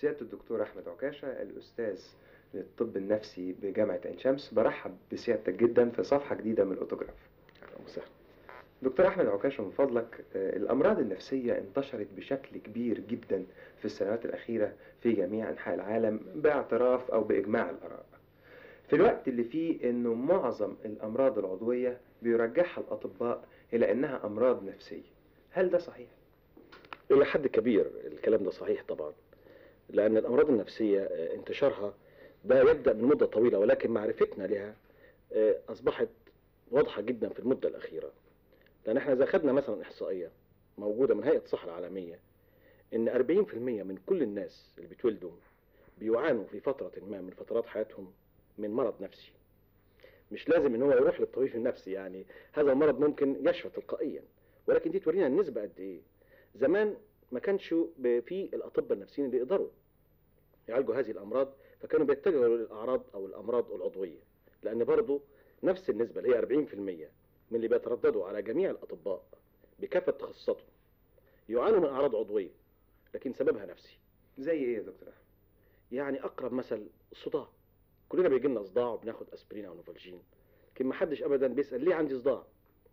سيادة الدكتور أحمد عكاشة الأستاذ للطب النفسي بجامعة عين شمس برحب بسيادتك جدا في صفحة جديدة من الأوتوجراف اهلا وسهلا دكتور أحمد عكاشة من فضلك آه، الأمراض النفسية انتشرت بشكل كبير جدا في السنوات الأخيرة في جميع أنحاء العالم باعتراف أو بإجماع الآراء في الوقت اللي فيه إنه معظم الأمراض العضوية بيرجحها الأطباء إلى إنها أمراض نفسية هل ده صحيح؟ الى حد كبير الكلام ده صحيح طبعا لان الامراض النفسيه آه، انتشارها ده يبدا من مده طويله ولكن معرفتنا لها آه، اصبحت واضحه جدا في المده الاخيره لان احنا اذا خدنا مثلا احصائيه موجوده من هيئه الصحه العالميه ان 40% من كل الناس اللي بيتولدوا بيعانوا في فتره ما من فترات حياتهم من مرض نفسي مش لازم ان هو يروح للطبيب النفسي يعني هذا المرض ممكن يشفى تلقائيا ولكن دي تورينا النسبه قد ايه زمان ما كانش ب- في الاطباء النفسيين اللي يقدروا يعالجوا هذه الامراض فكانوا بيتجهوا للاعراض او الامراض العضويه لان برضه نفس النسبه اللي هي 40% من اللي بيترددوا على جميع الاطباء بكافه تخصصاتهم يعانوا من اعراض عضويه لكن سببها نفسي زي إيه يا دكتور أحمد؟ يعني اقرب مثل الصداع كلنا بيجي لنا صداع وبناخد اسبرين او نوفالجين لكن ما حدش ابدا بيسال ليه عندي صداع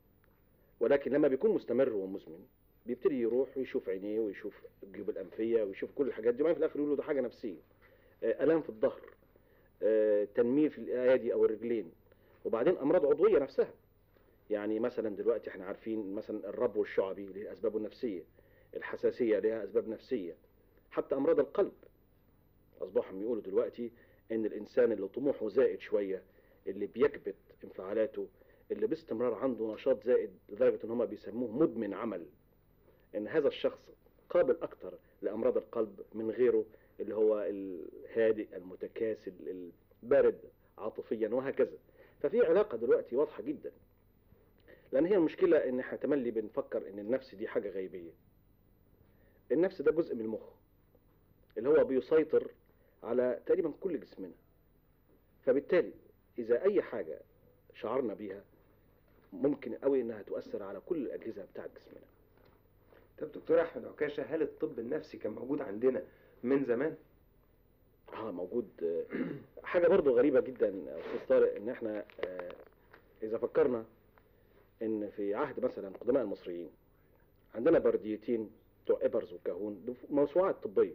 ولكن لما بيكون مستمر ومزمن بيبتدي يروح ويشوف عينيه ويشوف الجيوب الانفيه ويشوف كل الحاجات دي وبعدين في الاخر يقول له ده حاجه نفسيه آه، الام في الظهر آه، تنميل في الايادي او الرجلين وبعدين امراض عضويه نفسها يعني مثلا دلوقتي احنا عارفين مثلا الربو الشعبي له اسبابه النفسيه الحساسيه لها اسباب نفسيه حتى امراض القلب اصبحوا بيقولوا دلوقتي ان الانسان اللي طموحه زائد شويه اللي بيكبت انفعالاته اللي باستمرار عنده نشاط زائد لدرجه ان هم بيسموه مدمن عمل ان هذا الشخص قابل اكتر لامراض القلب من غيره اللي هو الهادئ المتكاسل البارد عاطفيا وهكذا ففي علاقه دلوقتي واضحه جدا لان هي المشكله ان احنا تملي بنفكر ان النفس دي حاجه غيبيه النفس ده جزء من المخ اللي هو بيسيطر على تقريبا كل جسمنا فبالتالي اذا اي حاجه شعرنا بيها ممكن قوي انها تؤثر على كل الاجهزه بتاعت جسمنا طب دكتور أحمد عكاشة هل الطب النفسي كان موجود عندنا من زمان؟ اه موجود آه، حاجه برضو غريبه جدا يا استاذ طارق ان احنا آه، اذا فكرنا ان في عهد مثلا قدماء المصريين عندنا برديتين بتوع ابرز وكاهون دول موسوعات طبيه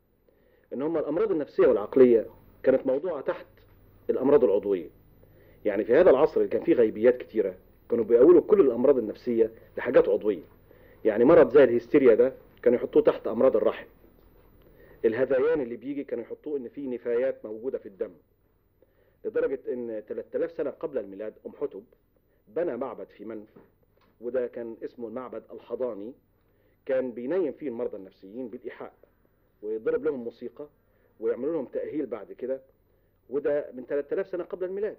ان هم الامراض النفسيه والعقليه كانت موضوعه تحت الامراض العضويه يعني في هذا العصر اللي كان فيه غيبيات كتيره كانوا بيقولوا كل الامراض النفسيه لحاجات عضويه يعني مرض زي الهستيريا ده كانوا يحطوه تحت امراض الرحم الهذيان اللي بيجي كانوا يحطوه ان في نفايات موجوده في الدم لدرجه ان 3000 سنه قبل الميلاد ام حتب بنى معبد في منف وده كان اسمه المعبد الحضاني كان بينيم فيه المرضى النفسيين بالايحاء ويضرب لهم موسيقى ويعملوا لهم تاهيل بعد كده وده من 3000 سنه قبل الميلاد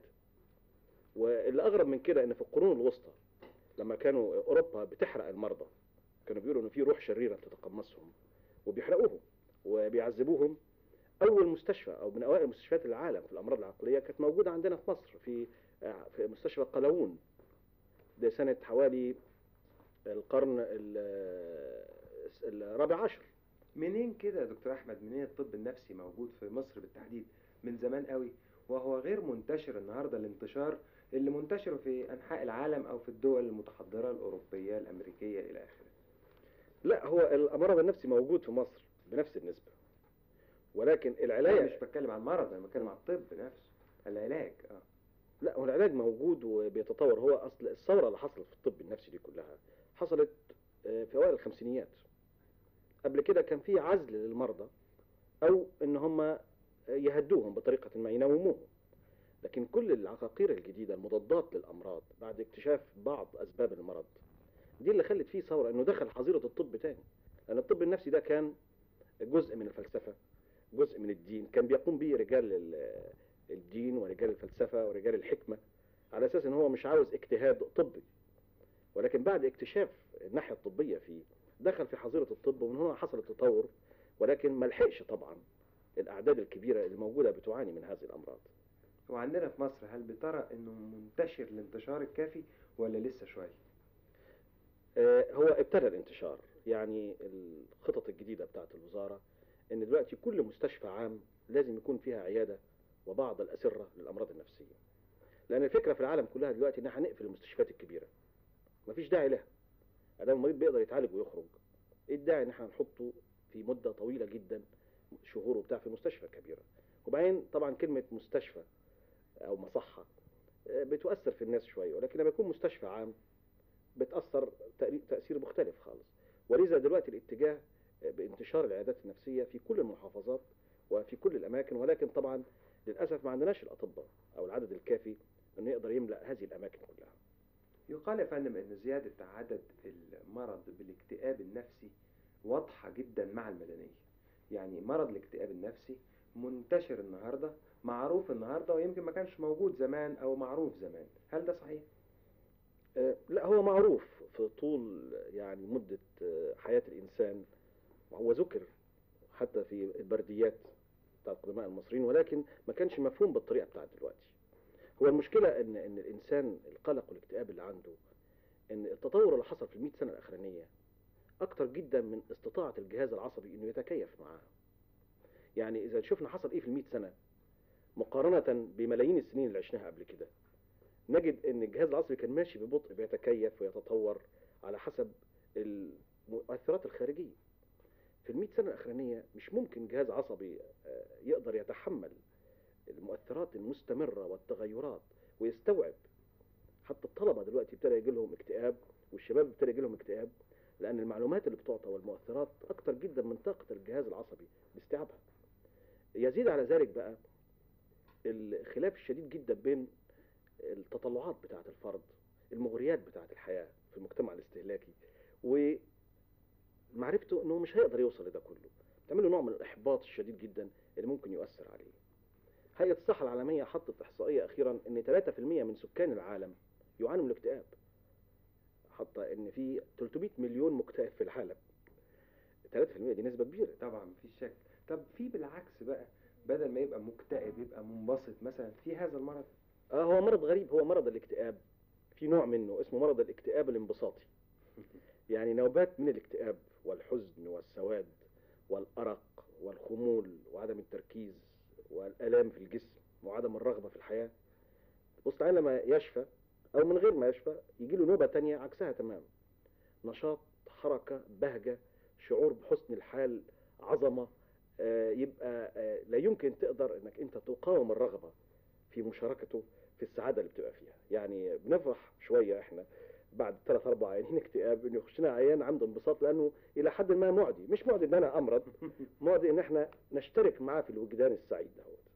واللي اغرب من كده ان في القرون الوسطى لما كانوا اوروبا بتحرق المرضى كانوا بيقولوا ان في روح شريره بتتقمصهم وبيحرقوهم وبيعذبوهم اول مستشفى او من اوائل مستشفيات العالم في الامراض العقليه كانت موجوده عندنا في مصر في في مستشفى قلاوون ده سنه حوالي القرن ال- الرابع عشر منين كده يا دكتور أحمد منين الطب النفسي موجود في مصر بالتحديد من زمان قوي وهو غير منتشر النهارده الانتشار اللي منتشر في أنحاء العالم أو في الدول المتحضرة الأوروبية الأمريكية إلى آخره لا هو المرض النفسي موجود في مصر بنفس النسبه ولكن أنا العلاج مش بتكلم عن المرض أنا بتكلم عن الطب نفسه العلاج اه لا هو العلاج موجود وبيتطور هو اصل الثوره اللي حصلت في الطب النفسي دي كلها حصلت آه، في اوائل الخمسينيات قبل كده كان في عزل للمرضى او ان هم يهدوهم بطريقه ما ينوموهم لكن كل العقاقير الجديده المضادات للامراض بعد اكتشاف بعض اسباب المرض دي اللي خلت فيه ثوره انه دخل حظيره الطب تاني لان الطب النفسي ده كان جزء من الفلسفه جزء من الدين كان بيقوم به رجال ال- الدين ورجال الفلسفه ورجال الحكمه على اساس ان هو مش عاوز اجتهاد طبي ولكن بعد اكتشاف الناحيه الطبيه فيه دخل في حظيره الطب ومن هنا حصل التطور ولكن ما لحقش طبعا الاعداد الكبيره اللي موجوده بتعاني من هذه الامراض وعندنا في مصر هل بترى إنه منتشر الانتشار الكافي ولا لسه شوية؟ آه، هو ابتدى الانتشار يعني الخطط الجديدة بتاعت الوزارة ان دلوقتي كل مستشفى عام لازم يكون فيها عياده وبعض الاسره للامراض النفسيه لان الفكره في العالم كلها دلوقتي ان احنا هنقفل المستشفيات الكبيره مفيش داعي لها ادام المريض بيقدر يتعالج ويخرج ايه الداعي ان احنا نحطه في مده طويله جدا شهور وبتاع في مستشفى كبيره وبعدين طبعا كلمه مستشفى او مصحه آه، بتؤثر في الناس شويه ولكن لما يكون مستشفى عام بتاثر تأري- تاثير مختلف خالص ولذا دلوقتي الاتجاه آه، بانتشار العيادات النفسيه في كل المحافظات وفي كل الاماكن ولكن طبعا للاسف ما عندناش الاطباء او العدد الكافي انه يقدر يملا هذه الاماكن كلها يقال يا فندم ان زيادة عدد المرض بالاكتئاب النفسي واضحة جدا مع المدنية يعني مرض الاكتئاب النفسي منتشر النهاردة معروف النهاردة ويمكن ما كانش موجود زمان او معروف زمان هل ده صحيح؟ آه، لا هو معروف في طول يعني مدة آه، حياة الإنسان وهو ذكر حتى في البرديات بتاع القدماء المصريين ولكن ما كانش مفهوم بالطريقة بتاعت دلوقتي هو المشكلة إن إن الإنسان القلق والاكتئاب اللي عنده إن التطور اللي حصل في المئة سنة الأخرانية أكتر جدا من استطاعة الجهاز العصبي إنه يتكيف معاه يعني إذا شفنا حصل إيه في المئة سنة مقارنة بملايين السنين اللي عشناها قبل كده نجد ان الجهاز العصبي كان ماشي ببطء بيتكيف ويتطور على حسب المؤثرات الخارجيه في المئة سنه الاخرانيه مش ممكن جهاز عصبي آه، يقدر يتحمل المؤثرات المستمره والتغيرات ويستوعب حتى الطلبه دلوقتي ابتدى يجي لهم اكتئاب والشباب ابتدى يجي لهم اكتئاب لان المعلومات اللي بتعطى والمؤثرات اكتر جدا من طاقه الجهاز العصبي لاستيعابها يزيد على ذلك بقى الخلاف الشديد جدا بين التطلعات بتاعة الفرد المغريات بتاعة الحياة في المجتمع الاستهلاكي ومعرفته انه مش هيقدر يوصل لده كله تعمل له نوع من الاحباط الشديد جدا اللي ممكن يؤثر عليه هيئة الصحة العالمية حطت إحصائية أخيرا إن 3% من سكان العالم يعانوا من الاكتئاب حتى إن في 300 مليون مكتئب في العالم 3% دي نسبة كبيرة طبعا مفيش شك طب في بالعكس بقى بدل ما يبقى مكتئب يبقى منبسط مثلا في هذا المرض اه هو مرض غريب هو مرض الاكتئاب في نوع منه اسمه مرض الاكتئاب الانبساطي يعني نوبات من الاكتئاب والحزن والسواد والأرق والخمول وعدم التركيز والآلام في الجسم وعدم الرغبة في الحياة بص تعالى لما يشفى أو من غير ما يشفى يجي له نوبة تانية عكسها تمام نشاط حركة بهجة شعور بحسن الحال عظمة آه، يبقى آه، لا يمكن تقدر انك انت تقاوم الرغبة في مشاركته في السعادة اللي بتبقى فيها يعني بنفرح شوية احنا بعد ثلاث اربع عيانين اكتئاب انه يخش لنا عيان عنده انبساط لانه الى حد ما معدي مش معدي ان انا امرض معدي ان احنا نشترك معاه في الوجدان السعيد دهوت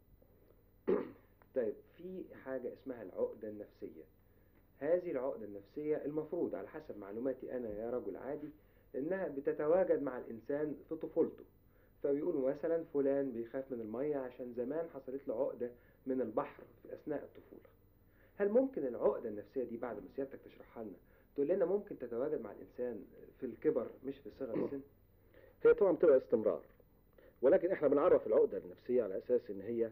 طيب في حاجة اسمها العقدة النفسية هذه العقدة النفسية المفروض على حسب معلوماتي أنا يا رجل عادي إنها بتتواجد مع الإنسان في طفولته فبيقولوا مثلا فلان بيخاف من المية عشان زمان حصلت له عقدة من البحر في أثناء الطفولة هل ممكن العقدة النفسية دي بعد ما سيادتك تشرحها لنا تقول لنا ممكن تتواجد مع الإنسان في الكبر مش في صغر السن؟ هي طبعا بتبقى استمرار ولكن احنا بنعرف العقدة النفسية على اساس ان هي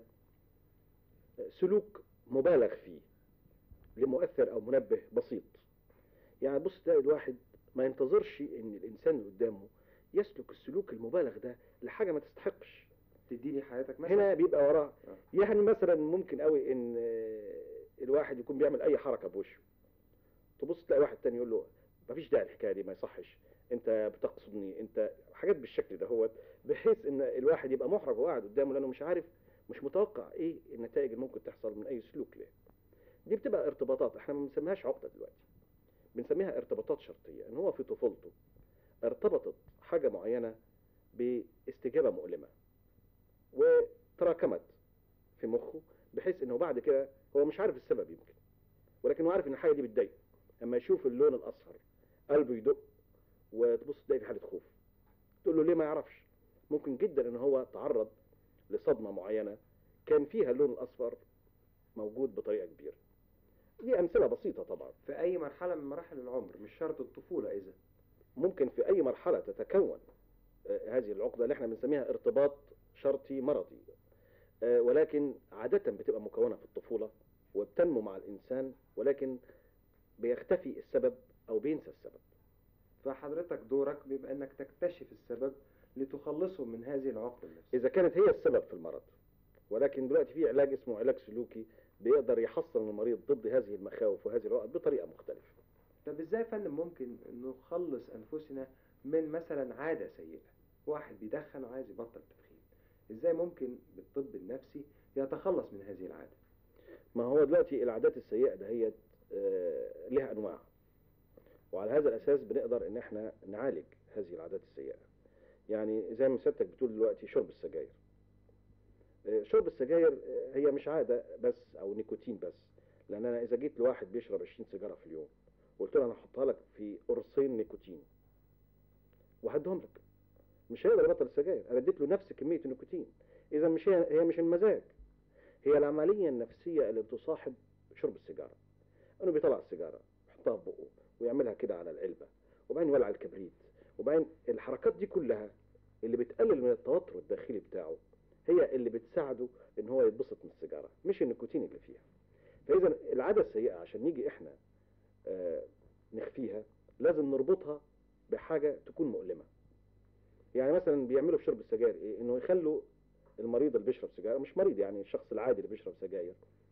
سلوك مبالغ فيه لمؤثر او منبه بسيط يعني بص تلاقي الواحد ما ينتظرش ان الانسان اللي قدامه يسلك السلوك المبالغ ده لحاجة ما تستحقش تديني حياتك مثلا هنا بيبقى وراه آه. يعني مثلا ممكن قوي ان آه، الواحد يكون بيعمل اي حركه بوشه تبص تلاقي واحد تاني يقول له مفيش داعي الحكايه دي ما يصحش انت بتقصدني انت حاجات بالشكل ده هو بحيث ان الواحد يبقى محرج وقاعد قدامه لانه مش عارف مش متوقع ايه النتائج اللي ممكن تحصل من اي سلوك له دي بتبقى ارتباطات احنا ما بنسميهاش عقده دلوقتي بنسميها ارتباطات شرطيه ان هو في طفولته ارتبطت حاجه معينه باستجابه مؤلمه وتراكمت في مخه بحيث انه بعد كده هو مش عارف السبب يمكن ولكن هو عارف ان الحاجه دي بتضايقه اما يشوف اللون الاصفر قلبه يدق وتبص تلاقي في حاله خوف تقول له ليه ما يعرفش ممكن جدا ان هو تعرض لصدمه معينه كان فيها اللون الاصفر موجود بطريقه كبيره دي امثله بسيطه طبعا في أي مرحلة من مراحل العمر مش شرط الطفولة إذا ممكن في اي مرحله تتكون آه، هذه العقده اللي احنا بنسميها ارتباط شرطي مرضي آه، ولكن عاده بتبقى مكونه في الطفوله وبتنمو مع الانسان ولكن بيختفي السبب او بينسى السبب فحضرتك دورك بيبقى انك تكتشف السبب لتخلصهم من هذه العقد النفسية اذا كانت هي السبب في المرض ولكن دلوقتي في علاج اسمه علاج سلوكي بيقدر يحصن المريض ضد هذه المخاوف وهذه العقد بطريقه مختلفه طب ازاي يا فندم ممكن نخلص انفسنا من مثلا عادة سيئة واحد بيدخن وعايز يبطل تدخين ازاي ممكن بالطب النفسي يتخلص من هذه العادة ما هو دلوقتي العادات السيئه دهيت آه، لها انواع وعلى هذا الاساس بنقدر ان احنا نعالج هذه العادات السيئه يعني زي ما سيادتك بتقول دلوقتي شرب السجاير آه، شرب السجاير آه، هي مش عاده بس او نيكوتين بس لان انا اذا جيت لواحد بيشرب 20 سيجاره في اليوم وقلت له انا هحطها لك في قرصين نيكوتين وهديهم لك مش هيقدر يبطل السجاير انا اديت له نفس كميه النيكوتين اذا مش هي هي مش المزاج هي العمليه النفسيه اللي بتصاحب شرب السيجاره انه بيطلع السيجاره يحطها في بقه ويعملها كده على العلبه وبعدين يولع الكبريت وبعدين الحركات دي كلها اللي بتقلل من التوتر الداخلي بتاعه هي اللي بتساعده ان هو يتبسط من السيجاره مش النيكوتين اللي فيها فاذا العاده السيئه عشان نيجي احنا آه نخفيها لازم نربطها بحاجه تكون مؤلمه يعني مثلا بيعملوا في شرب السجاير ايه انه يخلوا المريض اللي بيشرب سجاير مش مريض يعني الشخص العادي اللي بيشرب سجاير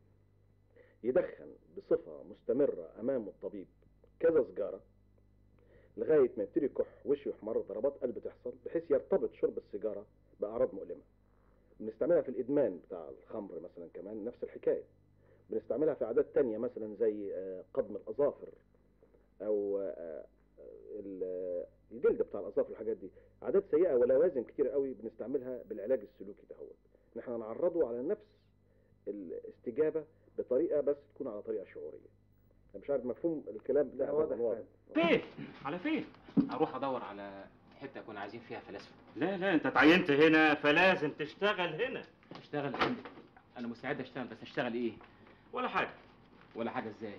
يدخن بصفة مستمرة أمام الطبيب كذا سجارة لغاية ما يبتدي يكح وشه يحمر ضربات قلب تحصل بحيث يرتبط شرب السيجارة بأعراض مؤلمة بنستعملها في الإدمان بتاع الخمر مثلا كمان نفس الحكاية بنستعملها في عادات تانية مثلا زي آه، قضم الأظافر أو آه، ال- الجلد بتاع الأظافر والحاجات دي عادات سيئة ولوازم كتير قوي بنستعملها بالعلاج السلوكي دهوت ان احنا نعرضه على نفس الاستجابة بطريقة بس تكون على طريقة شعورية انا مش عارف مفهوم الكلام لا ده واضح واضح فندم. فين على فين اروح ادور على حته كنا عايزين فيها فلاسفه لا لا انت اتعينت هنا فلازم تشتغل هنا اشتغل فين انا مستعد اشتغل بس اشتغل ايه ولا حاجه ولا حاجه ازاي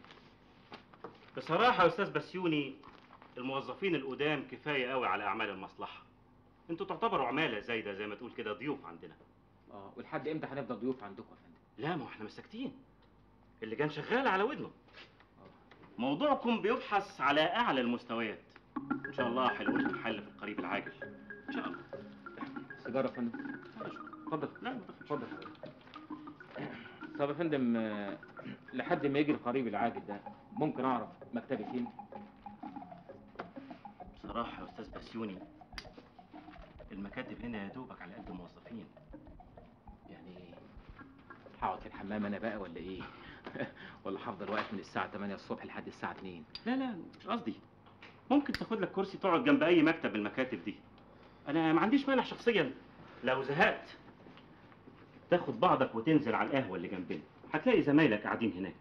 بصراحه يا استاذ بسيوني الموظفين القدام كفايه قوي على اعمال المصلحه انتوا تعتبروا عماله زايده زي ما تقول كده ضيوف عندنا اه ولحد امتى هنفضل ضيوف عندكم يا فندم لا ما هو احنا مش ساكتين اللي كان شغال على ودنه موضوعكم بيبحث على اعلى المستويات ان شاء الله هيلاقوا لكم حل في القريب العاجل ان شاء الله سيجاره يا فندم اتفضل لا ما تاخدش. اتفضل طب يا فندم آه، لحد ما يجي القريب العاجل ده ممكن اعرف مكتبي فين بصراحه يا استاذ بسيوني المكاتب هنا يا دوبك على قد الموظفين يعني هقعد في الحمام انا بقى ولا ايه ولا هفضل واقف من الساعه 8 الصبح لحد الساعه 2 لا لا مش قصدي ممكن تاخد لك كرسي تقعد جنب اي مكتب من المكاتب دي انا ما عنديش مانع شخصيا لو زهقت تاخد بعضك وتنزل على القهوه اللي جنبنا هتلاقي زمايلك قاعدين هناك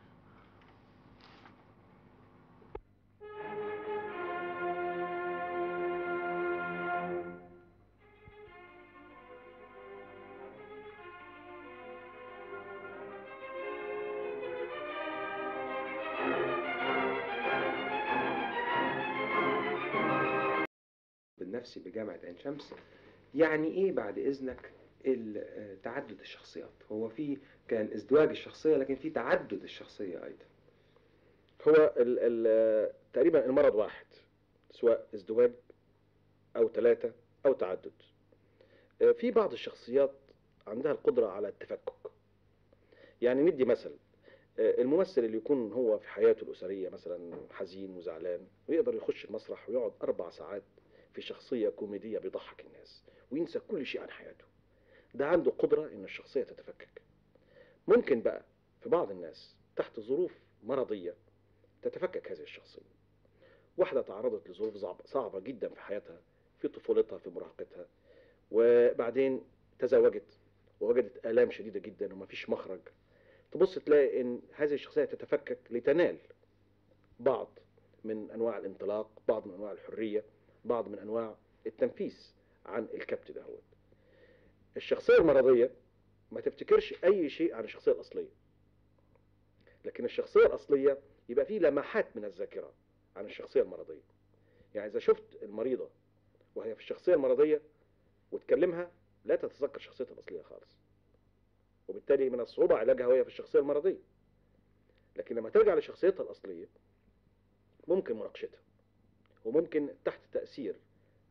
بالنفسي بجامعة عين شمس يعني ايه بعد اذنك ال- آه، تعدد الشخصيات هو في كان ازدواج الشخصية لكن في تعدد الشخصية ايضا هو ال ال تقريبا المرض واحد سواء ازدواج او ثلاثة او تعدد آه، في بعض الشخصيات عندها القدرة على التفكك يعني ندي مثل آه، الممثل اللي يكون هو في حياته الأسرية مثلا حزين وزعلان ويقدر يخش المسرح ويقعد أربع ساعات في شخصية كوميدية بيضحك الناس وينسى كل شيء عن حياته ده عنده قدرة إن الشخصية تتفكك ممكن بقى في بعض الناس تحت ظروف مرضية تتفكك هذه الشخصية واحدة تعرضت لظروف صعبة, صعبة جدا في حياتها في طفولتها في مراهقتها وبعدين تزوجت ووجدت آلام شديدة جدا ومفيش مخرج تبص تلاقي ان هذه الشخصية تتفكك لتنال بعض من انواع الانطلاق بعض من انواع الحرية بعض من انواع التنفيس عن الكبت دهوت الشخصية المرضية ما تفتكرش اي شيء عن الشخصية الاصلية لكن الشخصية الاصلية يبقى فيه لمحات من الذاكرة عن الشخصية المرضية يعني اذا شفت المريضة وهي في الشخصية المرضية وتكلمها لا تتذكر شخصيتها الاصلية خالص وبالتالي من الصعوبة علاجها وهي في الشخصية المرضية لكن لما ترجع لشخصيتها الأصلية ممكن مناقشتها وممكن تحت تأثير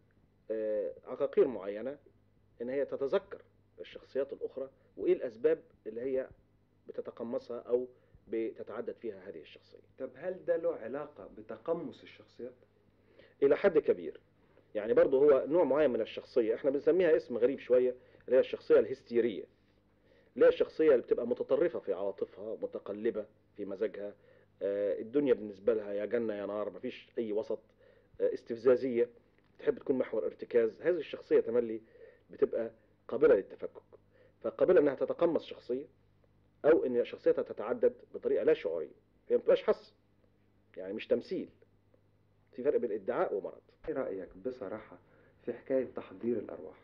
آه، عقاقير معينة ان هي تتذكر الشخصيات الاخرى وايه الاسباب اللي هي بتتقمصها او بتتعدد فيها هذه الشخصية طب هل ده له علاقة بتقمص الشخصيات؟ الى حد كبير يعني برضه هو نوع معين من الشخصيه احنا بنسميها اسم غريب شويه اللي هي الشخصيه الهستيريه اللي هي الشخصيه اللي بتبقى متطرفه في عواطفها متقلبه في مزاجها آه، الدنيا بالنسبه لها يا جنه يا نار مفيش اي وسط آه، استفزازيه تحب تكون محور ارتكاز هذه الشخصيه تملي بتبقى قابله للتفكك فقابله انها تتقمص شخصيه او ان شخصيتها تتعدد بطريقه لا شعوريه هي ما بتبقاش حس يعني مش تمثيل في فرق بين ادعاء ومرض ايه رأيك بصراحة في حكاية تحضير الأرواح؟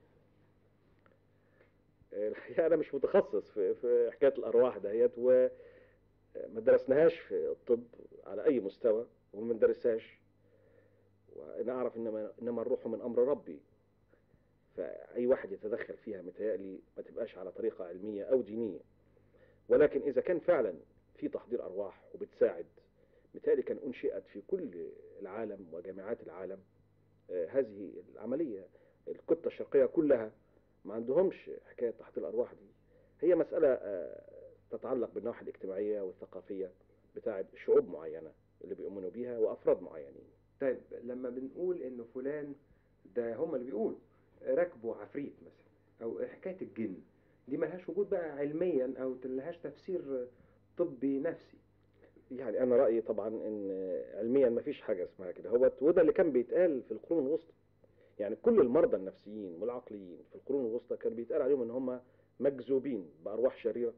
الحقيقة أنا مش متخصص في في حكاية الأرواح دهيت وما درسناهاش في الطب على أي مستوى وما بندرسهاش وأنا أعرف إنما إنما الروح من أمر ربي فأي واحد يتدخل فيها متهيألي ما تبقاش على طريقة علمية أو دينية ولكن إذا كان فعلا في تحضير أرواح وبتساعد متهيألي كان أنشئت في كل العالم وجامعات العالم آه، هذه العملية الكتلة الشرقية كلها ما عندهمش حكاية تحضير الأرواح دي هي مسألة آه، تتعلق بالنواحي الاجتماعية والثقافية بتاعة شعوب معينة اللي بيؤمنوا بيها وأفراد معينين طيب لما بنقول إنه فلان ده هم اللي بيقولوا راكبوا عفريت مثلا أو حكاية الجن دي ملهاش وجود بقى علميا أو ملهاش تفسير طبي نفسي يعني أنا رأيي طبعا إن علميا ما فيش حاجة اسمها كده هوت وده اللي كان بيتقال في القرون الوسطى يعني كل المرضى النفسيين والعقليين في القرون الوسطى كان بيتقال عليهم إن هم مجذوبين بأرواح شريرة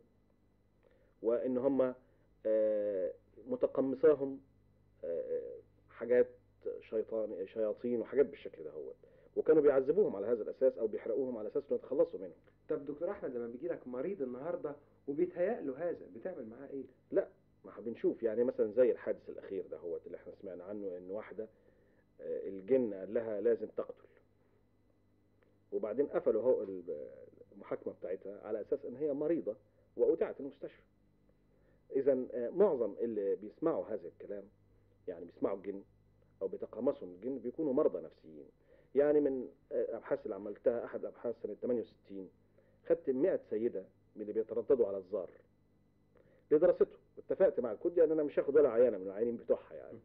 وإن هم آه، متقمصاهم آه، حاجات شيطان شياطين وحاجات بالشكل ده هو وكانوا بيعذبوهم على هذا الأساس أو بيحرقوهم على أساس إنه يتخلصوا منهم طب دكتور أحمد لما بيجي لك مريض النهاردة وبيتهيأ له هذا بتعمل معاه إيه؟ ما احنا بنشوف يعني مثلا زي الحادث الأخير ده هو اللي احنا سمعنا عنه إن واحدة آه، الجن قال لها لازم تقتل وبعدين قفلوا هو المحاكمة بتاعتها على أساس إن هي مريضة وأودعت المستشفى إذا معظم اللي بيسمعوا هذا الكلام يعني بيسمعوا الجن أو بيتقمصوا من الجن بيكونوا مرضى نفسيين يعني من آه، أبحاث اللي عملتها أحد أبحاث سنة 68 خدت 100 سيدة من اللي بيترددوا على الزار لدراسته اتفقت مع الكود ان انا مش هاخد ولا عينه من العيانين بتوعها يعني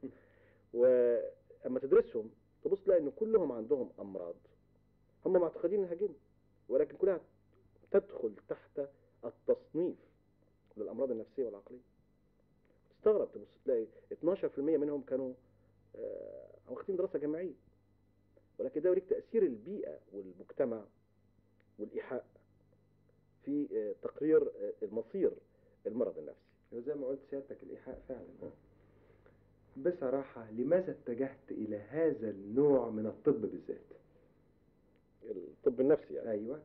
واما تدرسهم تبص تلاقي ان كلهم عندهم امراض هم معتقدين انها جن ولكن كلها تدخل تحت التصنيف للامراض النفسيه والعقليه تستغرب تبص تلاقي 12% منهم كانوا آه، واخدين دراسه جامعيه ولكن ده يوريك تاثير البيئه والمجتمع والايحاء في آه، تقرير آه، المصير المرض النفسي وزي ما قلت سيادتك الإيحاء فعلا بصراحة لماذا اتجهت إلى هذا النوع من الطب بالذات؟ الطب النفسي يعني أيوه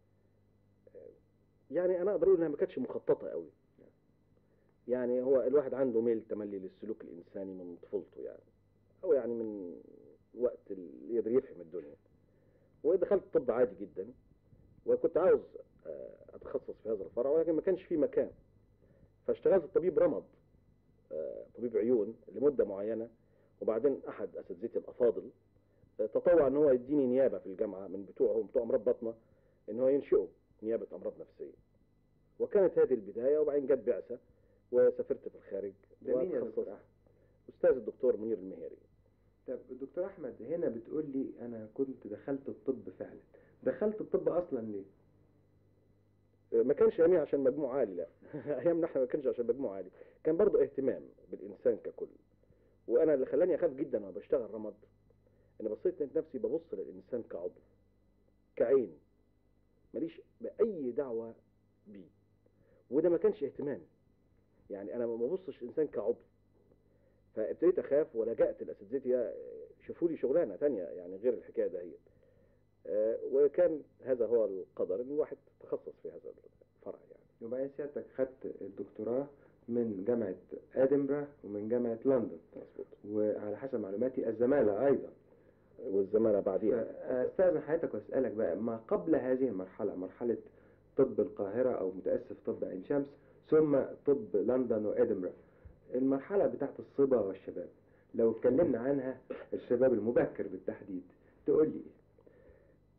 يعني انا اقدر اقول انها ما كانتش مخططه قوي يعني هو الواحد عنده ميل تملي للسلوك الانساني من طفولته يعني او يعني من وقت اللي يقدر يفهم الدنيا ودخلت طب عادي جدا وكنت عاوز آه، اتخصص في هذا الفرع ولكن ما كانش في مكان فاشتغلت طبيب رمد آه، طبيب عيون لمده معينه وبعدين احد اساتذتي الافاضل آه، تطوع ان هو يديني نيابه في الجامعه من بتوعهم بتوع امراض بطنه ان هو ينشئوا نيابه امراض نفسيه وكانت هذه البدايه وبعدين جت بعثه وسافرت في الخارج ده مين يا وتخصصت. دكتور أحمد؟ استاذ الدكتور منير المهيري طب دكتور أحمد هنا بتقول لي أنا كنت دخلت الطب فعلا دخلت الطب أصلا ليه؟ ما كانش اياميها عشان مجموع عالي لا ايامنا احنا ما كانش عشان مجموع عالي كان برضو اهتمام بالانسان ككل وانا اللي خلاني اخاف جدا وانا بشتغل رمد ان بصيت لقيت نفسي ببص للانسان كعضو كعين ماليش باي دعوه بيه وده ما كانش اهتمامي يعني انا ما ببصش الانسان كعضو فابتديت اخاف ولجأت لاساتذتي شوفوا لي شغلانه تانية يعني غير الحكايه دهيت آه، وكان هذا هو القدر ان الواحد تخصص في هذا الفرع يعني وبعدين سيادتك خدت الدكتوراه من جامعة أدنبرا ومن جامعة لندن مظبوط وعلى حسب معلوماتي الزمالة أيضا والزمالة بعديها فأستاذن حضرتك وأسألك بقى ما قبل هذه المرحلة مرحلة طب القاهرة أو متأسف طب عين شمس ثم طب لندن وإدنبرا المرحلة بتاعت الصبا والشباب لو اتكلمنا عنها الشباب المبكر بالتحديد تقول لي إيه؟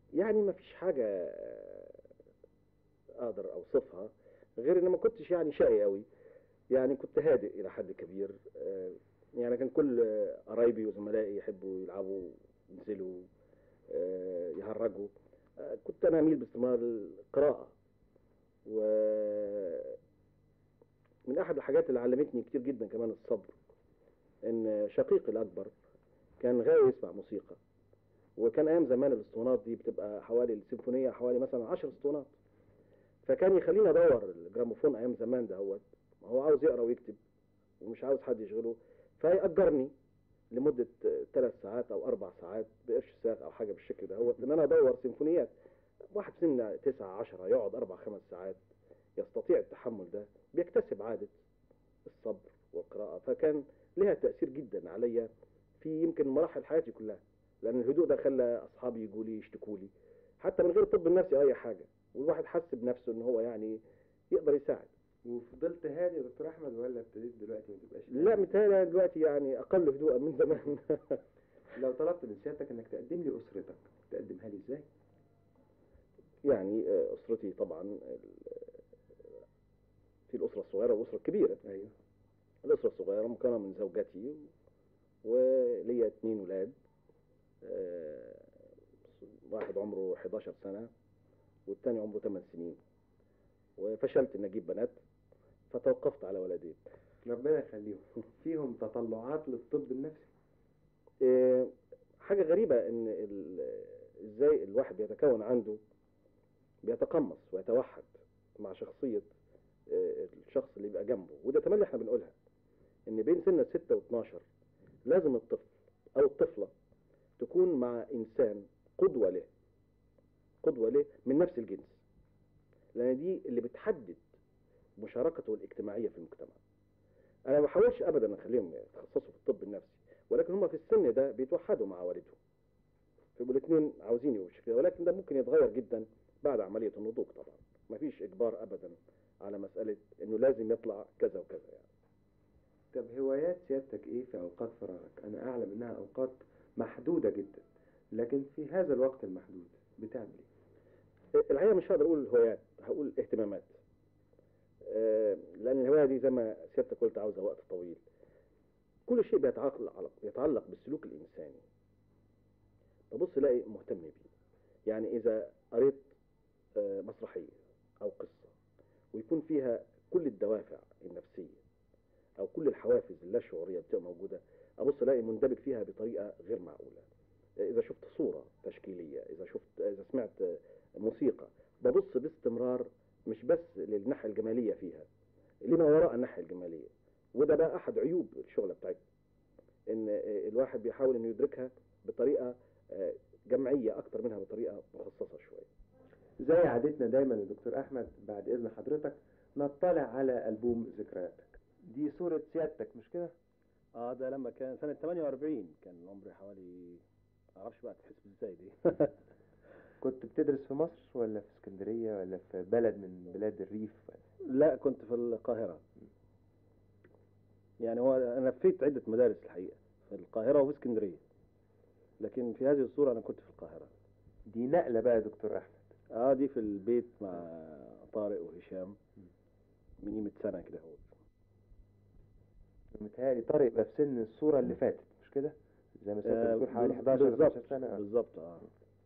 يعني ما فيش حاجة آه، أقدر أوصفها غير إن ما كنتش يعني شقي قوي يعني كنت هادئ إلى حد كبير آه، يعني كان كل آه، قرايبي وزملائي يحبوا يلعبوا ينزلوا آه، يهرجوا آه، كنت أنا أميل باستمرار للقراءة و من أحد الحاجات اللي علمتني كتير جدا كمان الصبر إن شقيقي الأكبر كان غاوي يسمع موسيقى وكان ايام زمان الاسطوانات دي بتبقى حوالي السيمفونيه حوالي مثلا 10 اسطوانات فكان يخليني ادور الجراموفون ايام زمان ده هو ما هو عاوز يقرا ويكتب ومش عاوز حد يشغله فيأجرني لمدة ثلاث ساعات أو أربع ساعات بقرش ساعة أو حاجة بالشكل ده هو إن أنا أدور سيمفونيات واحد سن تسعة عشرة يقعد أربع خمس ساعات يستطيع التحمل ده بيكتسب عادة الصبر والقراءة فكان لها تأثير جدا عليا في يمكن مراحل حياتي كلها لان الهدوء ده خلى اصحابي يجوا لي يشتكوا لي حتى من غير الطب النفسي اي حاجه والواحد حس بنفسه ان هو يعني يقدر يساعد وفضلت هادي يا دكتور احمد ولا ابتديت دلوقتي ما تبقاش لا هادي؟ متهيألي أنا دلوقتي يعني اقل هدوءا من زمان لو طلبت من سيادتك انك تقدم لي اسرتك تقدمها لي ازاي؟ يعني آه، اسرتي طبعا ال- في الاسره الصغيره والاسره الكبيره ايوه الاسره الصغيره مكونه من زوجتي وليا اتنين ولاد آه، واحد عمره 11 سنه والتاني عمره 8 سنين وفشلت ان اجيب بنات فتوقفت على ولدين ربنا يخليهم فيهم تطلعات للطب النفسي آه، حاجة غريبة إن ال- إزاي الواحد بيتكون عنده بيتقمص ويتوحد مع شخصية آه، الشخص اللي يبقى جنبه وده تملي احنا بنقولها إن بين سن 6 و12 لازم الطفل أو الطفلة تكون مع إنسان قدوة له قدوة له من نفس الجنس لأن دي اللي بتحدد مشاركته الاجتماعية في المجتمع أنا ما بحاولش أبدا أخليهم يتخصصوا في الطب النفسي ولكن هم في السن ده بيتوحدوا مع والدهم فيبقوا الاثنين عاوزين يبقوا بالشكل ده ولكن ده ممكن يتغير جدا بعد عملية النضوج طبعا مفيش إجبار أبدا على مسألة إنه لازم يطلع كذا وكذا يعني طب هوايات سيادتك ايه في اوقات فراغك؟ انا اعلم انها اوقات محدودة جدا لكن في هذا الوقت المحدود بتعمل ايه؟ الحقيقة مش هقدر أقول هوايات هقول اهتمامات آه، لأن الهواية دي زي ما سيادتك قلت عاوزة وقت طويل كل شيء بيتعلق يتعلق بالسلوك الإنساني ببص الاقي مهتم بيه يعني إذا قريت آه، مسرحية أو قصة ويكون فيها كل الدوافع النفسية أو كل الحوافز اللاشعورية بتبقى موجودة أبص الاقي مندمج فيها بطريقة غير معقولة إذا شفت صورة تشكيلية إذا شفت إذا سمعت آه، موسيقى ببص باستمرار مش بس للناحية الجمالية فيها لما وراء الناحية الجمالية وده بقى أحد عيوب الشغلة بتاعتنا إن آه، الواحد بيحاول إنه يدركها بطريقة آه، جمعية أكتر منها بطريقة مخصصة شوية زي عادتنا دايما يا دكتور احمد بعد اذن حضرتك نطلع على البوم ذكرياتك دي صورة سيادتك مش كده؟ اه ده لما كان سنة 48 كان عمري حوالي معرفش بقى تحسب ازاي دي كنت بتدرس في مصر ولا في اسكندرية ولا في بلد من بلاد الريف لا كنت في القاهرة يعني هو أنا لفيت عدة مدارس الحقيقة في القاهرة وفي اسكندرية لكن في هذه الصورة أنا كنت في القاهرة دي نقلة بقى يا دكتور احمد اه دي في البيت مع طارق وهشام من قيمة سنة كده هو متهيألي طارق يبقى في سن الصورة اللي فاتت مش كده؟ زي ما سيادتك بتقول حوالي بال- 11 بالظبط 12 سنة آه. بالظبط اه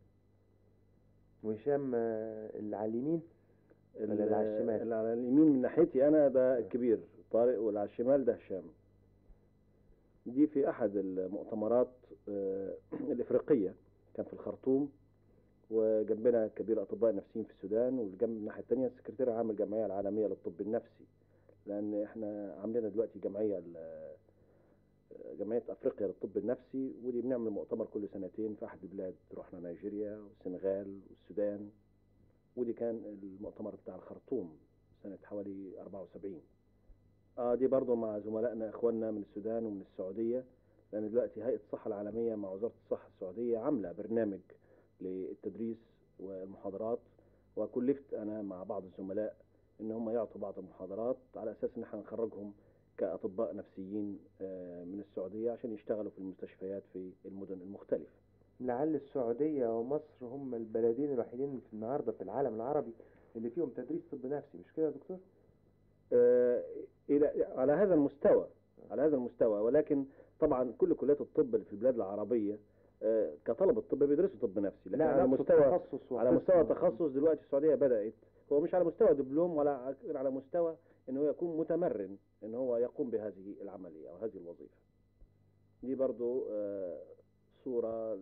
وهشام آه، اللي على اليمين ولا ال- اللي على الشمال؟ اللي على اليمين من ناحيتي انا ده الكبير طارق واللي على الشمال ده هشام دي في احد المؤتمرات آه، الافريقيه كان في الخرطوم وجنبنا كبير اطباء نفسيين في السودان والجنب الناحيه الثانيه السكرتير عام الجمعيه العالميه للطب النفسي لان احنا عاملين دلوقتي جمعيه ال- جمعيه افريقيا للطب النفسي ودي بنعمل مؤتمر كل سنتين في احد البلاد رحنا نيجيريا والسنغال والسودان ودي كان المؤتمر بتاع الخرطوم سنة حوالي 74 اه دي برضه مع زملائنا اخواننا من السودان ومن السعودية لان دلوقتي هيئة الصحة العالمية مع وزارة الصحة السعودية عاملة برنامج للتدريس والمحاضرات وكلفت انا مع بعض الزملاء ان هم يعطوا بعض المحاضرات على اساس ان احنا نخرجهم كاطباء نفسيين آه، من السعودية عشان يشتغلوا في المستشفيات في المدن المختلفة لعل السعودية ومصر هم البلدين الوحيدين في النهاردة في العالم العربي اللي فيهم تدريس طب نفسي مش كده يا دكتور؟ آه، الى على هذا المستوى على هذا المستوى ولكن طبعا كل كليات الطب اللي في البلاد العربيه آه، كطلبه طب بيدرسوا طب نفسي لكن على أقصد مستوى تخصص على وقسم. مستوى تخصص دلوقتي السعوديه بدات هو مش على مستوى دبلوم ولا ع- على مستوى ان هو يكون متمرن ان هو يقوم بهذه العمليه او هذه الوظيفه دي برضو آه، صوره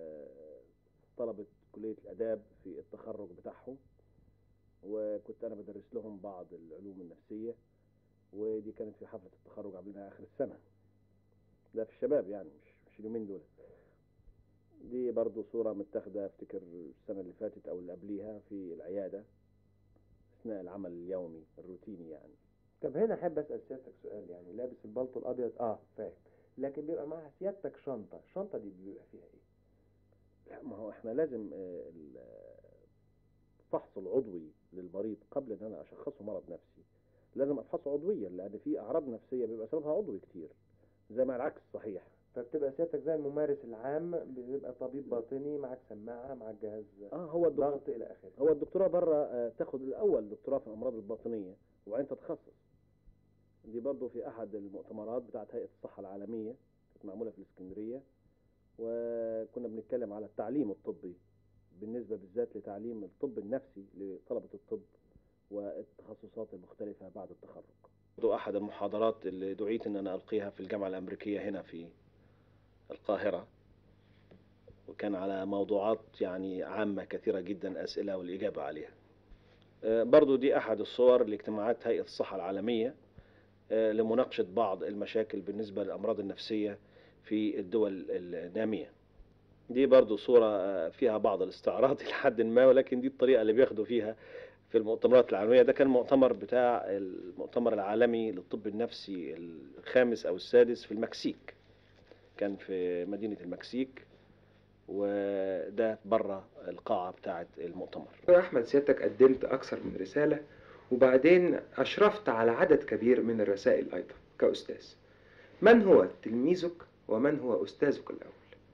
لطلبه كليه الاداب في التخرج بتاعهم وكنت انا بدرس لهم بعض العلوم النفسيه ودي كانت في حفله التخرج عاملينها اخر السنه ده في الشباب يعني مش مش اليومين دول دي برضو صورة متاخدة افتكر السنة اللي فاتت او اللي قبليها في العيادة اثناء العمل اليومي الروتيني يعني طب هنا احب اسال سيادتك سؤال يعني لابس البلطو الابيض اه فاهم لكن بيبقى معاها سيادتك شنطه الشنطه دي بيبقى فيها ايه لا ما هو احنا لازم آه، ال- الفحص العضوي للمريض قبل ان انا اشخصه مرض نفسي لازم افحصه عضويا لان في اعراض نفسيه بيبقى سببها عضوي كتير زي ما العكس صحيح فبتبقى سيادتك زي الممارس العام بيبقى طبيب باطني معاك سماعه معاك جهاز اه هو الدكتور ضغط الى اخره هو الدكتوراه بره آه، تاخد الاول دكتوراه في الامراض الباطنيه وبعدين تتخصص دي برضو في احد المؤتمرات بتاعت هيئه الصحه العالميه كانت معموله في الاسكندريه وكنا بنتكلم على التعليم الطبي بالنسبه بالذات لتعليم الطب النفسي لطلبه الطب والتخصصات المختلفه بعد التخرج برضو احد المحاضرات اللي دعيت ان انا القيها في الجامعه الامريكيه هنا في القاهره وكان على موضوعات يعني عامة كثيرة جدا أسئلة والإجابة عليها آه، برضو دي أحد الصور لاجتماعات هيئة الصحة العالمية آه، لمناقشة بعض المشاكل بالنسبة للأمراض النفسية في الدول النامية دي برضو صورة آه، فيها بعض الاستعراض إلى حد ما ولكن دي الطريقة اللي بياخدوا فيها في المؤتمرات العالمية ده كان مؤتمر بتاع المؤتمر العالمي للطب النفسي الخامس أو السادس في المكسيك كان في مدينة المكسيك وده بره القاعة بتاعة المؤتمر يا احمد سيادتك قدمت اكثر من رساله وبعدين اشرفت على عدد كبير من الرسائل ايضا كاستاذ من هو تلميذك ومن هو استاذك الاول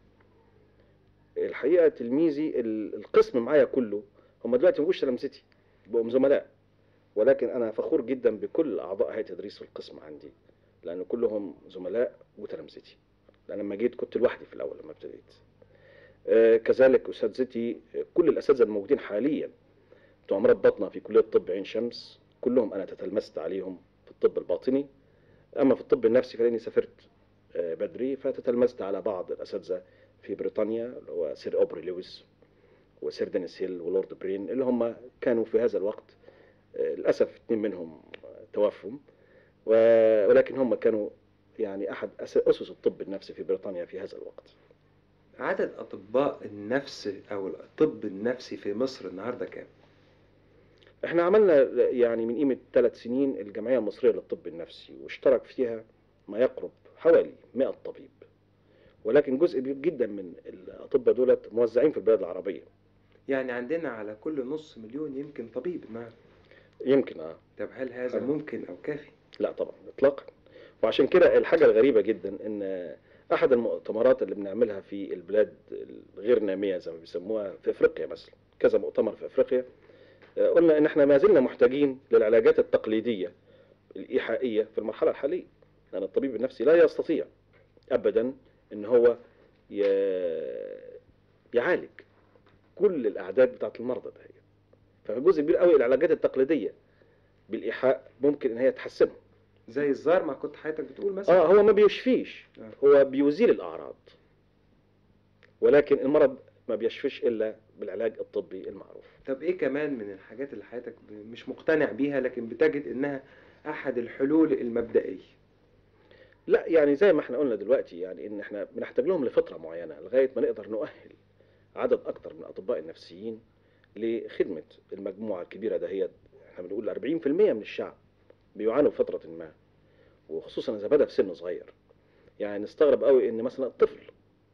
الحقيقة تلميذي ال- القسم معايا كله هم دلوقتي ما بقوش تلامذتي بقوا زملاء ولكن أنا فخور جدا بكل أعضاء هيئة التدريس في القسم عندي لأن كلهم زملاء وتلامذتي لأن لما جيت كنت لوحدي في الأول لما ابتديت آه، كذلك أساتذتي آه، كل الأساتذة الموجودين حاليا بتوع أمراض بطنة في كلية طب عين شمس كلهم أنا تتلمذت عليهم في الطب الباطني أما في الطب النفسي فلاني سافرت آه، بدري فتتلمذت على بعض الأساتذة في بريطانيا اللي هو سير أوبري لويس وسير دينيس هيل ولورد برين اللي هم كانوا في هذا الوقت آه، للأسف اثنين منهم آه، توفوا و- ولكن هم كانوا يعني أحد أس- أسس الطب النفسي في بريطانيا في هذا الوقت عدد اطباء النفس او الطب النفسي في مصر النهارده كام احنا عملنا يعني من قيمة ثلاث سنين الجمعية المصرية للطب النفسي واشترك فيها ما يقرب حوالي 100 طبيب ولكن جزء كبير جدا من الأطباء دولت موزعين في البلاد العربية يعني عندنا على كل نص مليون يمكن طبيب النهارده يمكن اه طب هل هذا حلو. ممكن او كافي لا طبعا اطلاقا وعشان كده الحاجه الغريبه جدا ان احد المؤتمرات اللي بنعملها في البلاد الغير ناميه زي ما بيسموها في افريقيا مثلا كذا مؤتمر في افريقيا آه، قلنا ان احنا ما زلنا محتاجين للعلاجات التقليديه الايحائيه في المرحله الحاليه لان الطبيب النفسي لا يستطيع ابدا ان هو ي- يعالج كل الاعداد بتاعت المرضى ده ففي جزء كبير قوي العلاجات التقليديه بالايحاء ممكن ان هي تحسنهم زي الزار ما كنت حضرتك بتقول مثلا اه هو ما بيشفيش آه. هو بيزيل الاعراض ولكن المرض ما بيشفيش الا بالعلاج الطبي المعروف طب ايه كمان من الحاجات اللي حضرتك ب- مش مقتنع بيها لكن بتجد انها احد الحلول المبدئيه لا يعني زي ما احنا قلنا دلوقتي يعني ان احنا بنحتاج لهم لفتره معينه لغايه ما نقدر نؤهل عدد اكتر من الاطباء النفسيين لخدمه المجموعه الكبيره دهيت احنا بنقول 40% من الشعب بيعانوا في فتره ما وخصوصا اذا بدا في سن صغير يعني نستغرب قوي ان مثلا الطفل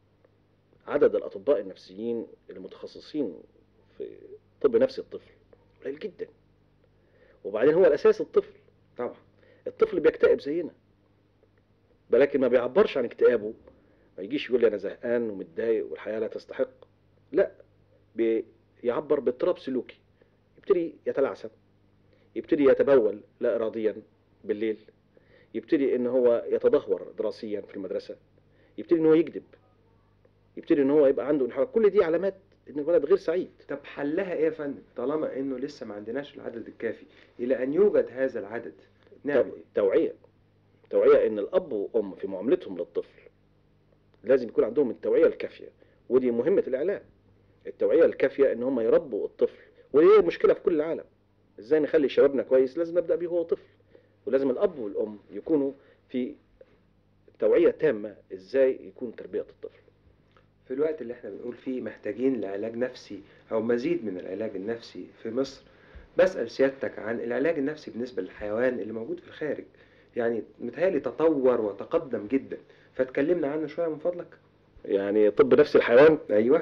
عدد الاطباء النفسيين المتخصصين في طب نفسي الطفل قليل جدا وبعدين هو الاساس الطفل طبعا الطفل بيكتئب زينا ولكن ما بيعبرش عن اكتئابه ما يجيش يقول لي انا زهقان ومتضايق والحياه لا تستحق لا بيعبر باضطراب سلوكي يبتدي يتلعثم يبتدي يتبول لا اراديا بالليل يبتدي ان هو يتدهور دراسيا في المدرسه يبتدي ان هو يكذب يبتدي ان هو يبقى عنده انحراف كل دي علامات ان الولد غير سعيد طب حلها ايه يا فندم طالما انه لسه ما عندناش العدد الكافي الى ان يوجد هذا العدد نعمل تو- ايه توعية توعية ان الاب والام في معاملتهم للطفل لازم يكون عندهم التوعية الكافية ودي مهمة الاعلام التوعية الكافية ان هم يربوا الطفل ودي هي مشكلة في كل العالم ازاي نخلي شبابنا كويس لازم نبدأ بيه هو طفل ولازم الاب والام يكونوا في توعية تامة ازاي يكون تربية الطفل في الوقت اللي احنا بنقول فيه محتاجين لعلاج نفسي او مزيد من العلاج النفسي في مصر بسأل سيادتك عن العلاج النفسي بالنسبة للحيوان اللي موجود في الخارج يعني متهيألي تطور وتقدم جدا فتكلمنا عنه شوية من فضلك يعني طب نفس الحيوان ايوه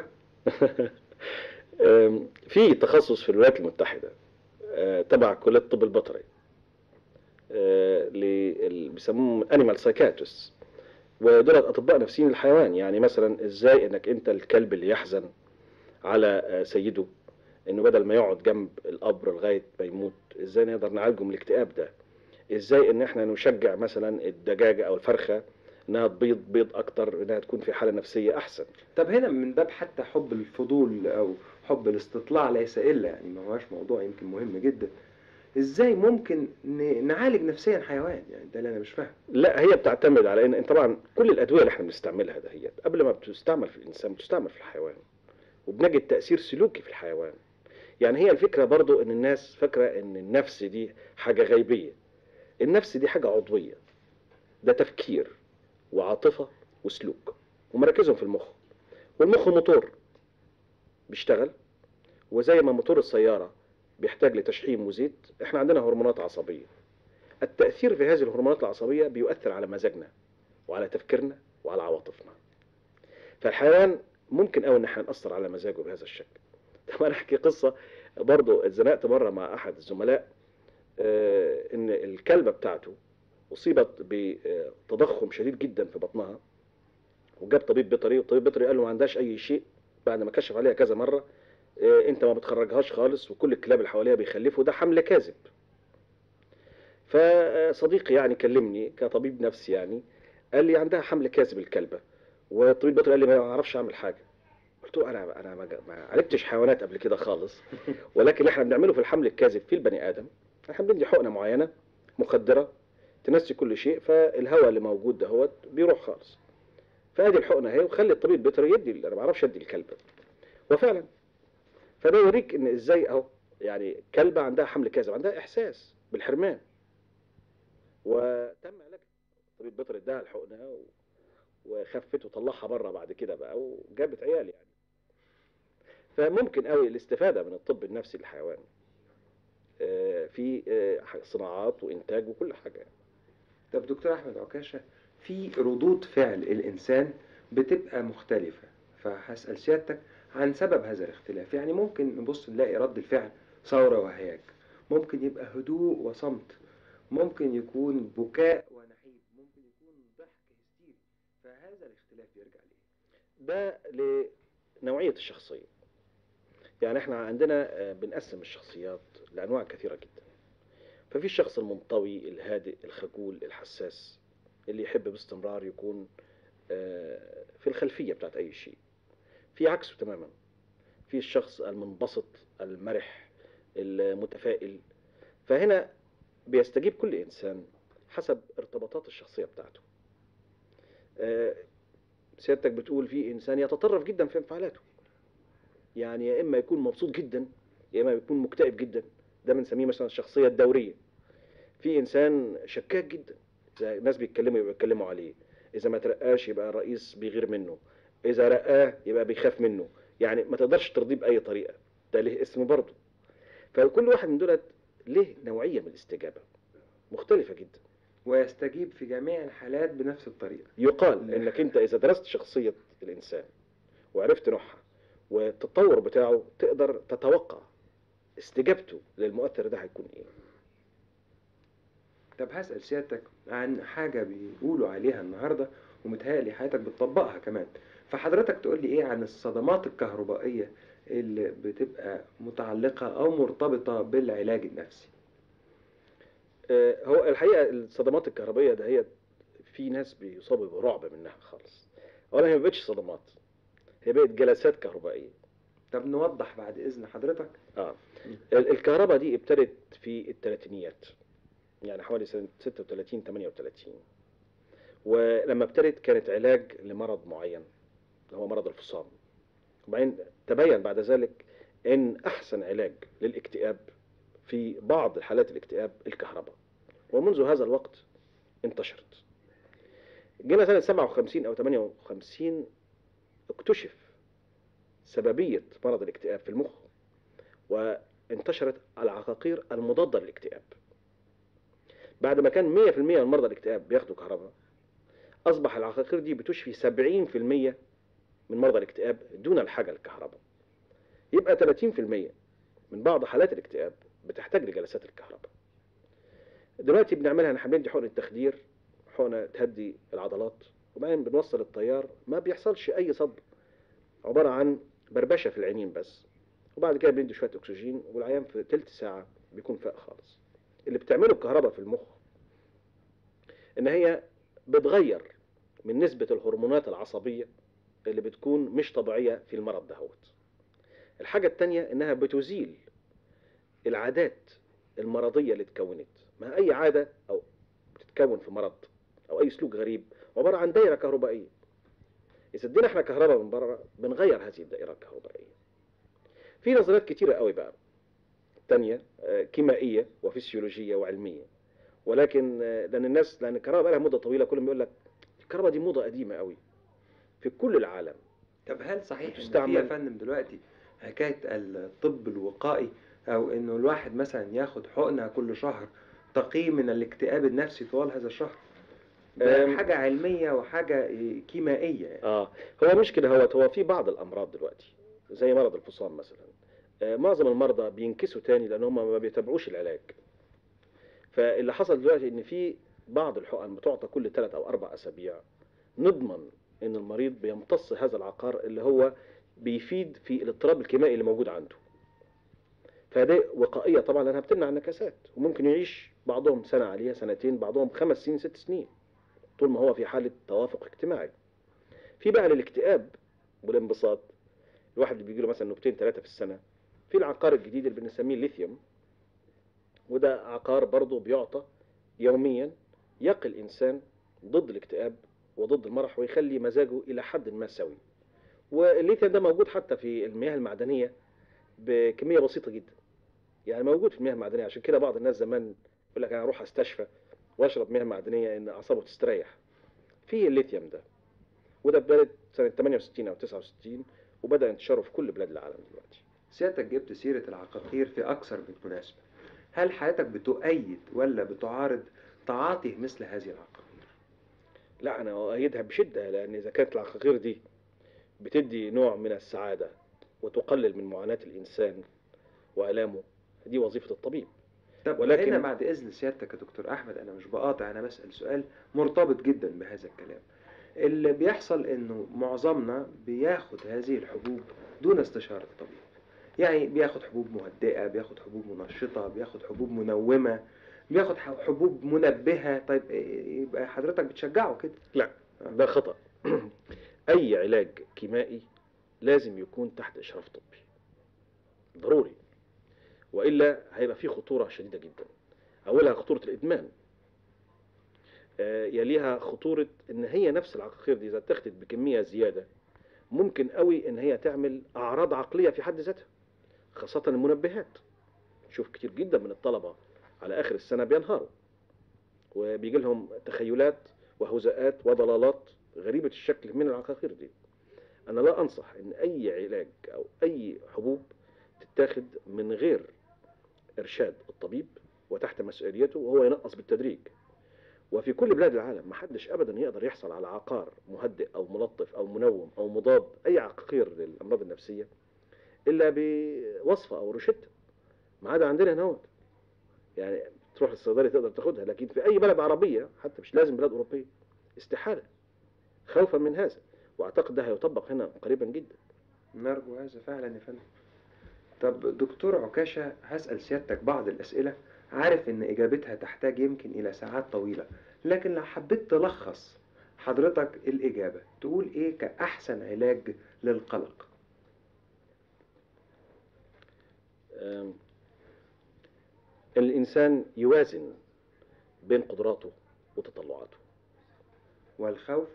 أم، في تخصص في الولايات المتحدة أه، تبع كلية الطب البيطري أه، لل- بيسموهم انيمال سايكاتريست ودول اطباء نفسيين الحيوان يعني مثلا ازاي انك انت الكلب اللي يحزن على أه، سيده انه بدل ما يقعد جنب القبر لغايه ما يموت ازاي نقدر نعالجه من الاكتئاب ده ازاي ان احنا نشجع مثلا الدجاجه او الفرخه انها تبيض بيض اكتر انها تكون في حاله نفسيه احسن طب هنا من باب حتى حب الفضول او حب الاستطلاع ليس الا يعني ما هوش موضوع يمكن مهم جدا ازاي ممكن ن- نعالج نفسيا حيوان يعني ده اللي انا مش فاهم لا هي بتعتمد على ان إن طبعا كل الادويه اللي احنا بنستعملها دهيت قبل ما بتستعمل في الانسان بتستعمل في الحيوان وبنجد تاثير سلوكي في الحيوان يعني هي الفكره برضو ان الناس فاكره ان النفس دي حاجه غيبيه النفس دي حاجه عضويه ده تفكير وعاطفه وسلوك ومراكزهم في المخ والمخ موتور بيشتغل وزي ما موتور السياره بيحتاج لتشحيم وزيت احنا عندنا هرمونات عصبيه التأثير في هذه الهرمونات العصبية بيؤثر على مزاجنا وعلى تفكيرنا وعلى عواطفنا فالحيوان ممكن قوي ان احنا نأثر على مزاجه بهذا الشكل طب انا احكي قصة برضو اتزنقت مرة مع احد الزملاء آه، ان الكلبة بتاعته اصيبت بتضخم شديد جدا في بطنها وجاب طبيب بيطري والطبيب البيطري قال له ما عندهاش اي شيء بعد ما كشف عليها كذا مرة آه، انت ما بتخرجهاش خالص وكل الكلاب اللي حواليها بيخلفوا ده حمل كاذب فصديقي يعني كلمني كطبيب نفسي يعني قال لي عندها حمل كاذب الكلبه والطبيب البيطري قال لي ما اعرفش اعمل حاجه قلت له انا انا ما ما عالجتش حيوانات قبل كده خالص ولكن اللي احنا بنعمله في الحمل الكاذب في البني ادم احنا بندي حقنه معينه مخدره تنسي كل شيء فالهواء اللي موجود دهوت بيروح خالص فادي الحقنه اهي وخلي الطبيب البيطري يدي انا ما اعرفش ادي الكلب وفعلا فده يوريك ان ازاي اهو يعني كلبه عندها حمل كاذب عندها احساس بالحرمان وتم علاجها الطبيب البيطري اداها الحقنه و... وخفت وطلعها بره بعد كده بقى وجابت عيال يعني فممكن قوي الاستفاده من الطب النفسي للحيوان آه، في آه، صناعات وانتاج وكل حاجه طب دكتور احمد عكاشة في ردود فعل الانسان بتبقى مختلفة فهسأل سيادتك عن سبب هذا الاختلاف يعني ممكن نبص نلاقي رد الفعل ثورة وهياج ممكن يبقى هدوء وصمت ممكن يكون بكاء ونحيب ممكن يكون ضحك هستيري فهذا الاختلاف بيرجع ليه ده لنوعيه الشخصيه يعني احنا عندنا آه، بنقسم الشخصيات لانواع كثيره جدا ففي الشخص المنطوي الهادئ الخجول الحساس اللي يحب باستمرار يكون آه، في الخلفيه بتاعت اي شيء في عكسه تماما في الشخص المنبسط المرح المتفائل فهنا بيستجيب كل انسان حسب ارتباطات الشخصيه بتاعته آه، سيادتك بتقول في انسان يتطرف جدا في انفعالاته يعني يا اما يكون مبسوط جدا يا اما يكون مكتئب جدا ده بنسميه مثلا الشخصيه الدوريه في انسان شكاك جدا زي ناس بيتكلموا يبقى يتكلموا عليه اذا ما ترقاش يبقى الرئيس بيغير منه اذا رقاه يبقى بيخاف منه يعني ما تقدرش ترضيه باي طريقه ده ليه اسمه برضه فكل واحد من دولت ليه نوعيه من الاستجابه مختلفه جدا ويستجيب في جميع الحالات بنفس الطريقة يقال انك انت اذا درست شخصيه الانسان وعرفت نوعها والتطور بتاعه تقدر تتوقع استجابته للمؤثر ده هيكون ايه طب هسأل سيادتك عن حاجة بيقولوا عليها النهاردة ومتهيألي حياتك بتطبقها كمان فحضرتك تقول لي ايه عن الصدمات الكهربائية اللي بتبقى متعلقة او مرتبطة بالعلاج النفسي آه، هو الحقيقه الصدمات الكهربائيه ده هي في ناس بيصابوا برعب منها خالص اولا هي ما بقتش صدمات هي بقت جلسات كهربائيه طب نوضح بعد اذن حضرتك اه ال- الكهرباء دي ابتدت في الثلاثينيات يعني حوالي سنه 36 38 ولما ابتدت كانت علاج لمرض معين اللي هو مرض الفصام وبعدين تبين بعد ذلك ان احسن علاج للاكتئاب في بعض حالات الاكتئاب الكهرباء ومنذ هذا الوقت انتشرت جينا سنة 57 أو 58 اكتشف سببية مرض الاكتئاب في المخ وانتشرت العقاقير المضادة للاكتئاب بعد ما كان 100% من مرضى الاكتئاب بياخدوا كهرباء أصبح العقاقير دي بتشفي 70% من مرضى الاكتئاب دون الحاجة للكهرباء يبقى 30% من بعض حالات الاكتئاب بتحتاج لجلسات الكهرباء دلوقتي بنعملها احنا بندي حقن التخدير حقنة تهدي العضلات وبعدين بنوصل التيار ما بيحصلش أي صدمة عبارة عن بربشة في العينين بس وبعد كده بندي شوية أكسجين والعيان في تلت ساعة بيكون فاق خالص اللي بتعمله الكهرباء في المخ إن هي بتغير من نسبة الهرمونات العصبية اللي بتكون مش طبيعية في المرض دهوت الحاجة التانية إنها بتزيل العادات المرضية اللي اتكونت ما أي عادة أو بتتكون في مرض أو أي سلوك غريب عبارة عن دايرة كهربائية إذا ادينا احنا كهرباء من بره بنغير هذه الدائرة الكهربائية في نظريات كتيرة قوي بقى تانية آه، كيميائية وفسيولوجية وعلمية ولكن آه، لأن الناس لأن الكهرباء بقى لها مدة طويلة كلهم بيقول لك الكهرباء دي موضة قديمة قوي في كل العالم طب هل صحيح ان في بتستعمل- يا فندم دلوقتي حكاية الطب الوقائي او انه الواحد مثلا ياخد حقنة كل شهر تقي من الاكتئاب النفسي طوال هذا الشهر ده أم. حاجة علمية وحاجة إيه، كيميائية يعني. اه هو مش كده هو هو في بعض الامراض دلوقتي زي مرض الفصام مثلا آه معظم المرضى بينكسوا تاني لان هم ما بيتابعوش العلاج فاللي حصل دلوقتي ان في بعض الحقن بتعطى كل ثلاث او اربع اسابيع نضمن ان المريض بيمتص هذا العقار اللي هو بيفيد في الاضطراب الكيميائي اللي موجود عنده فده وقائيه طبعا لانها بتمنع النكسات وممكن يعيش بعضهم سنه عليها سنتين بعضهم خمس سنين ست سنين طول ما هو في حاله توافق اجتماعي في بقى للاكتئاب والانبساط الواحد اللي بيجي له مثلا نكتين ثلاثه في السنه في العقار الجديد اللي بنسميه الليثيوم وده عقار برضه بيعطى يوميا يقي الانسان ضد الاكتئاب وضد المرح ويخلي مزاجه الى حد ما سوي والليثيوم ده موجود حتى في المياه المعدنيه بكميه بسيطه جدا يعني موجود في المياه المعدنيه عشان كده بعض الناس زمان يقول لك انا اروح استشفى واشرب مياه معدنيه ان اعصابه تستريح في الليثيوم ده وده بدأت سنة 68 أو 69 وبدأ انتشاره في كل بلاد العالم دلوقتي سيادتك جبت سيرة العقاقير في أكثر من مناسبة هل حياتك بتؤيد ولا بتعارض تعاطي مثل هذه العقاقير؟ لا أنا أؤيدها بشدة لأن إذا كانت العقاقير دي بتدي نوع من السعادة وتقلل من معاناة الإنسان وآلامه دي وظيفة الطبيب طب ولكن- ولكن هنا بعد إذن سيادتك يا دكتور أحمد أنا مش بقاطع أنا بسأل سؤال مرتبط جدا بهذا الكلام اللي بيحصل إنه معظمنا بياخد هذه الحبوب دون استشارة الطبيب يعني بياخد حبوب مهدئة بياخد حبوب منشطة بياخد حبوب منومة بياخد ح- حبوب منبهة طيب إيه- يبقى حضرتك بتشجعه كده لا ده خطأ أي علاج كيمائي لازم يكون تحت إشراف طبي ضروري وإلا هيبقى فيه خطورة شديدة جدا أولها خطورة الإدمان آه، يليها خطورة إن هي نفس العقاقير دي إذا اتخذت بكمية زيادة ممكن قوي إن هي تعمل أعراض عقلية في حد ذاتها خاصة المنبهات شوف كتير جدا من الطلبة على آخر السنة بينهاروا وبيجي لهم تخيلات وهزاءات وضلالات غريبة الشكل من العقاقير دي أنا لا أنصح إن أي علاج أو أي حبوب تتاخد من غير إرشاد الطبيب وتحت مسؤوليته وهو ينقص بالتدريج وفي كل بلاد العالم محدش أبدا يقدر يحصل على عقار مهدئ أو ملطف أو منوم أو مضاد أي عقاقير للأمراض النفسية إلا بوصفة أو روشتة ما عدا عندنا هنا هوت. يعني تروح الصيدلي تقدر تاخدها لكن في أي بلد عربية حتى مش لازم بلاد أوروبية استحالة خوفا من هذا واعتقد ده هيطبق هنا قريبا جدا نرجو هذا فعلا يا فندم طب دكتور عكاشة هسأل سيادتك بعض الأسئلة عارف إن إجابتها تحتاج يمكن إلى ساعات طويلة لكن لو حبيت تلخص حضرتك الإجابة تقول إيه كأحسن علاج للقلق آم، الإنسان يوازن بين قدراته وتطلعاته والخوف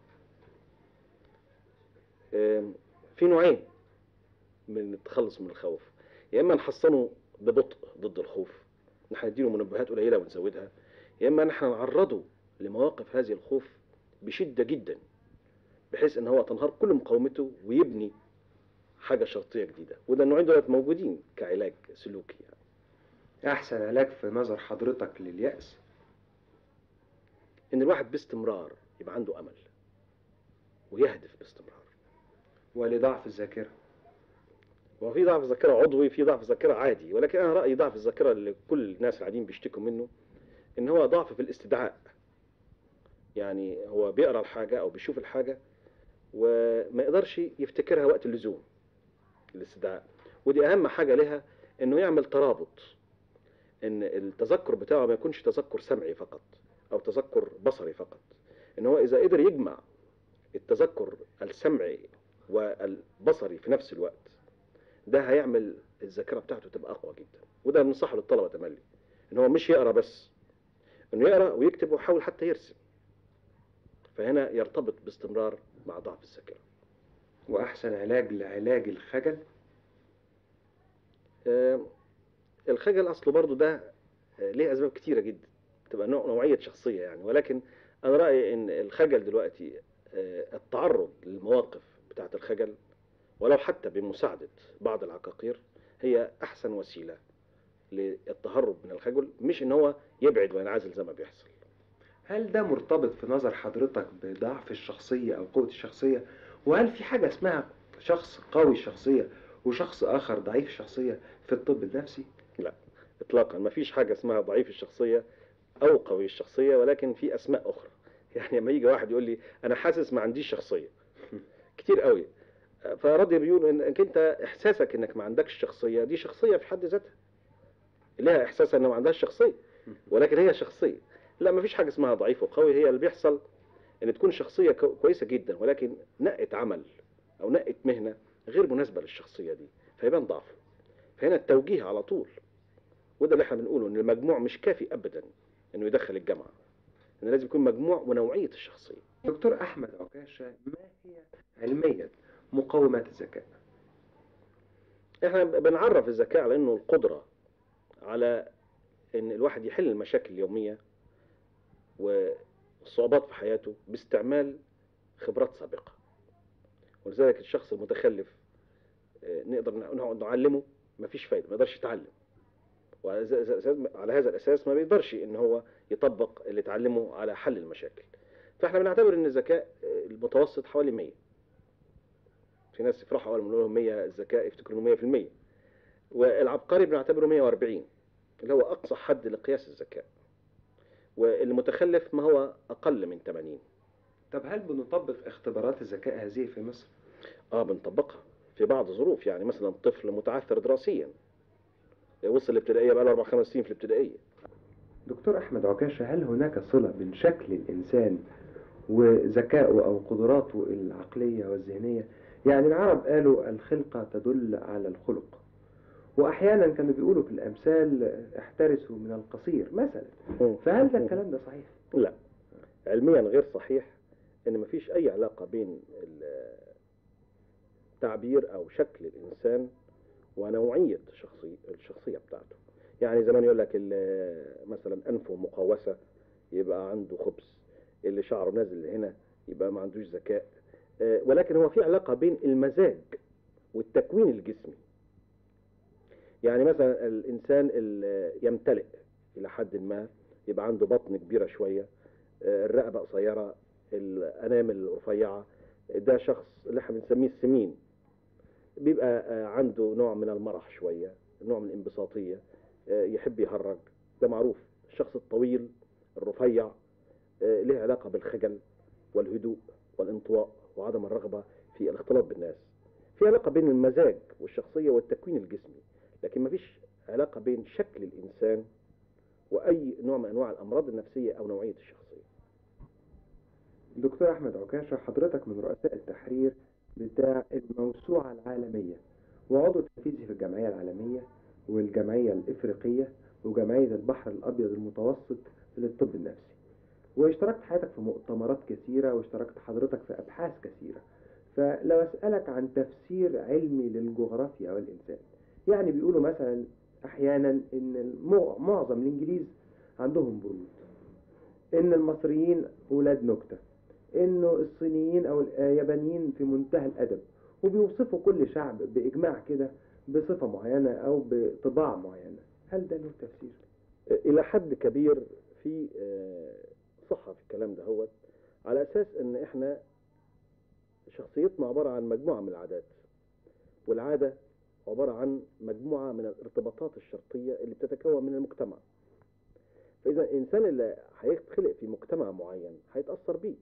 آم، في نوعين من التخلص من الخوف يا إما نحصنه ببطء ضد الخوف نحن نديله منبهات قليلة ونزودها يا إما نحن نعرضه لمواقف هذه الخوف بشدة جدا بحيث إن هو تنهار كل مقاومته ويبني حاجة شرطية جديدة وده النوعين دول موجودين كعلاج سلوكي يعني. أحسن علاج في نظر حضرتك لليأس ان الواحد باستمرار يبقى عنده امل ويهدف باستمرار ولضعف الذاكرة وفي ضعف ذاكره عضوي في ضعف ذاكره عادي ولكن انا رايي ضعف الذاكره اللي كل الناس العاديين بيشتكوا منه ان هو ضعف في الاستدعاء يعني هو بيقرا الحاجه او بيشوف الحاجه وما يقدرش يفتكرها وقت اللزوم الاستدعاء ودي اهم حاجه لها انه يعمل ترابط ان التذكر بتاعه ما يكونش تذكر سمعي فقط او تذكر بصري فقط ان هو اذا قدر يجمع التذكر السمعي والبصري في نفس الوقت ده هيعمل الذاكره بتاعته تبقى اقوى جدا وده بنصحه للطلبه تملي ان هو مش يقرا بس انه يقرا ويكتب ويحاول حتى يرسم فهنا يرتبط باستمرار مع ضعف الذاكره وأحسن علاج لعلاج الخجل آه، الخجل اصله برضو ده آه، ليه اسباب كتيره جدا تبقى نوع نوعيه شخصيه يعني ولكن انا رايي ان الخجل دلوقتي آه، التعرض للمواقف بتاعه الخجل ولو حتى بمساعده بعض العقاقير هي احسن وسيله للتهرب من الخجل مش ان هو يبعد وينعزل زي ما بيحصل هل ده مرتبط في نظر حضرتك بضعف الشخصية أو قوة الشخصية وهل في حاجة اسمها شخص قوي الشخصية وشخص آخر ضعيف الشخصية في الطب النفسي اطلاقا ما فيش حاجه اسمها ضعيف الشخصيه او قوي الشخصيه ولكن في اسماء اخرى يعني لما يجي واحد يقول لي انا حاسس ما عنديش شخصيه كتير قوي فراضي بيقول انك انت احساسك انك ما عندكش شخصيه دي شخصيه في حد ذاتها لها احساس انها ما عندهاش شخصيه ولكن هي شخصيه لا ما فيش حاجه اسمها ضعيف وقوي هي اللي بيحصل ان تكون شخصيه كو- كويسه جدا ولكن نقت عمل او نقت مهنه غير مناسبه للشخصيه دي فيبان ضعف فهنا التوجيه على طول وده اللي احنا بنقوله ان المجموع مش كافي ابدا انه يدخل الجامعه ان لازم يكون مجموع ونوعيه الشخصيه دكتور أحمد عكاشة ما هي علميا مقومات الذكاء احنا بنعرف الذكاء على انه القدره على ان الواحد يحل المشاكل اليوميه والصعوبات في حياته باستعمال خبرات سابقه ولذلك الشخص المتخلف آه، نقدر نقعد نعلمه مفيش فايده ما يقدرش يتعلم وعلى ز- ز- ز- على هذا الاساس ما بيقدرش ان هو يطبق اللي اتعلمه على حل المشاكل فاحنا بنعتبر ان الذكاء آه، المتوسط حوالي 100 في ناس يفرحوا اول ما نقول لهم 100 الذكاء يفتكروا انه 100% والعبقري بنعتبره 140 اللي هو اقصى حد لقياس الذكاء والمتخلف ما هو اقل من 80 طب هل بنطبق اختبارات الذكاء هذه في مصر؟ اه بنطبقها في بعض الظروف يعني مثلا طفل متعثر دراسيا وصل الابتدائيه بقى له اربع خمس سنين في الابتدائيه دكتور أحمد عكاشة هل هناك صلة بين شكل الإنسان وذكائه أو قدراته العقلية والذهنية؟ يعني العرب قالوا الخلقة تدل على الخلق وأحيانا كانوا بيقولوا في الأمثال احترسوا من القصير مثلا فهل ده الكلام ده صحيح؟ لا علميا غير صحيح ان مفيش اي علاقه بين التعبير او شكل الانسان ونوعيه شخصي الشخصيه بتاعته يعني زمان يقول لك اللي مثلا انفه مقوسه يبقى عنده خبث اللي شعره نازل هنا يبقى ما عندوش ذكاء آه، ولكن هو في علاقه بين المزاج والتكوين الجسمي يعني مثلا الانسان اللي يمتلئ الى حد ما يبقى عنده بطن كبيره شويه آه، الرقبه قصيره الانامل رفيعه ده شخص اللي احنا بنسميه السمين بيبقى آه، عنده نوع من المرح شويه نوع من الانبساطيه آه، يحب يهرج ده معروف الشخص الطويل الرفيع آه، له علاقه بالخجل والهدوء والانطواء وعدم الرغبة في الاختلاط بالناس في علاقة بين المزاج والشخصية والتكوين الجسمي لكن مفيش علاقة بين شكل الإنسان وأي نوع من أنواع الأمراض النفسية أو نوعية الشخصية دكتور أحمد عكاشة حضرتك من رؤساء التحرير بتاع الموسوعة العالمية وعضو تنفيذي في الجمعية العالمية والجمعية الإفريقية وجمعية البحر الأبيض المتوسط للطب النفسي واشتركت حياتك في مؤتمرات كثيرة واشتركت حضرتك في أبحاث كثيرة فلو أسألك عن تفسير علمي للجغرافيا والإنسان يعني بيقولوا مثلا أحيانا إن المع- معظم الإنجليز عندهم برود إن المصريين أولاد نكتة إنه الصينيين أو اليابانيين في منتهى الأدب وبيوصفوا كل شعب بإجماع كده بصفة معينة أو بطباع معينة هل ده له تفسير؟ إلى حد كبير في آه، صحة في الكلام ده هو على أساس إن إحنا شخصيتنا عبارة عن مجموعة من العادات والعادة عبارة عن مجموعة من الارتباطات الشرطية اللي بتتكون من المجتمع فإذا الإنسان اللي هيتخلق في مجتمع معين هيتأثر بيه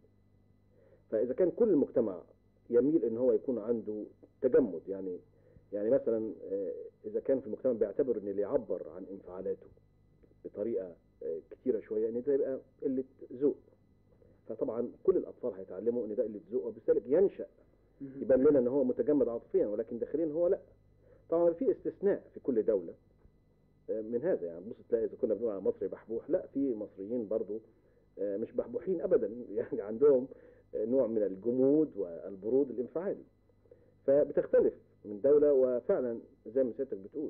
فإذا كان كل المجتمع يميل إن هو يكون عنده تجمد يعني يعني مثلا آه، إذا كان في المجتمع بيعتبر إن اللي يعبر عن انفعالاته بطريقة آه، كتيرة شوية إن ده يبقى قلة ذوق فطبعا كل الأطفال هيتعلموا إن ده قلة ذوق وبالتالي ينشأ يبان لنا ان هو متجمد عاطفيا ولكن داخليا هو لا طبعا في استثناء في كل دوله آه، من هذا يعني بص تلاقي اذا كنا بنقول على مصري بحبوح لا في مصريين برضو آه، مش بحبوحين ابدا يعني عندهم آه، نوع من الجمود والبرود الانفعالي فبتختلف من دوله وفعلا زي ما سيادتك بتقول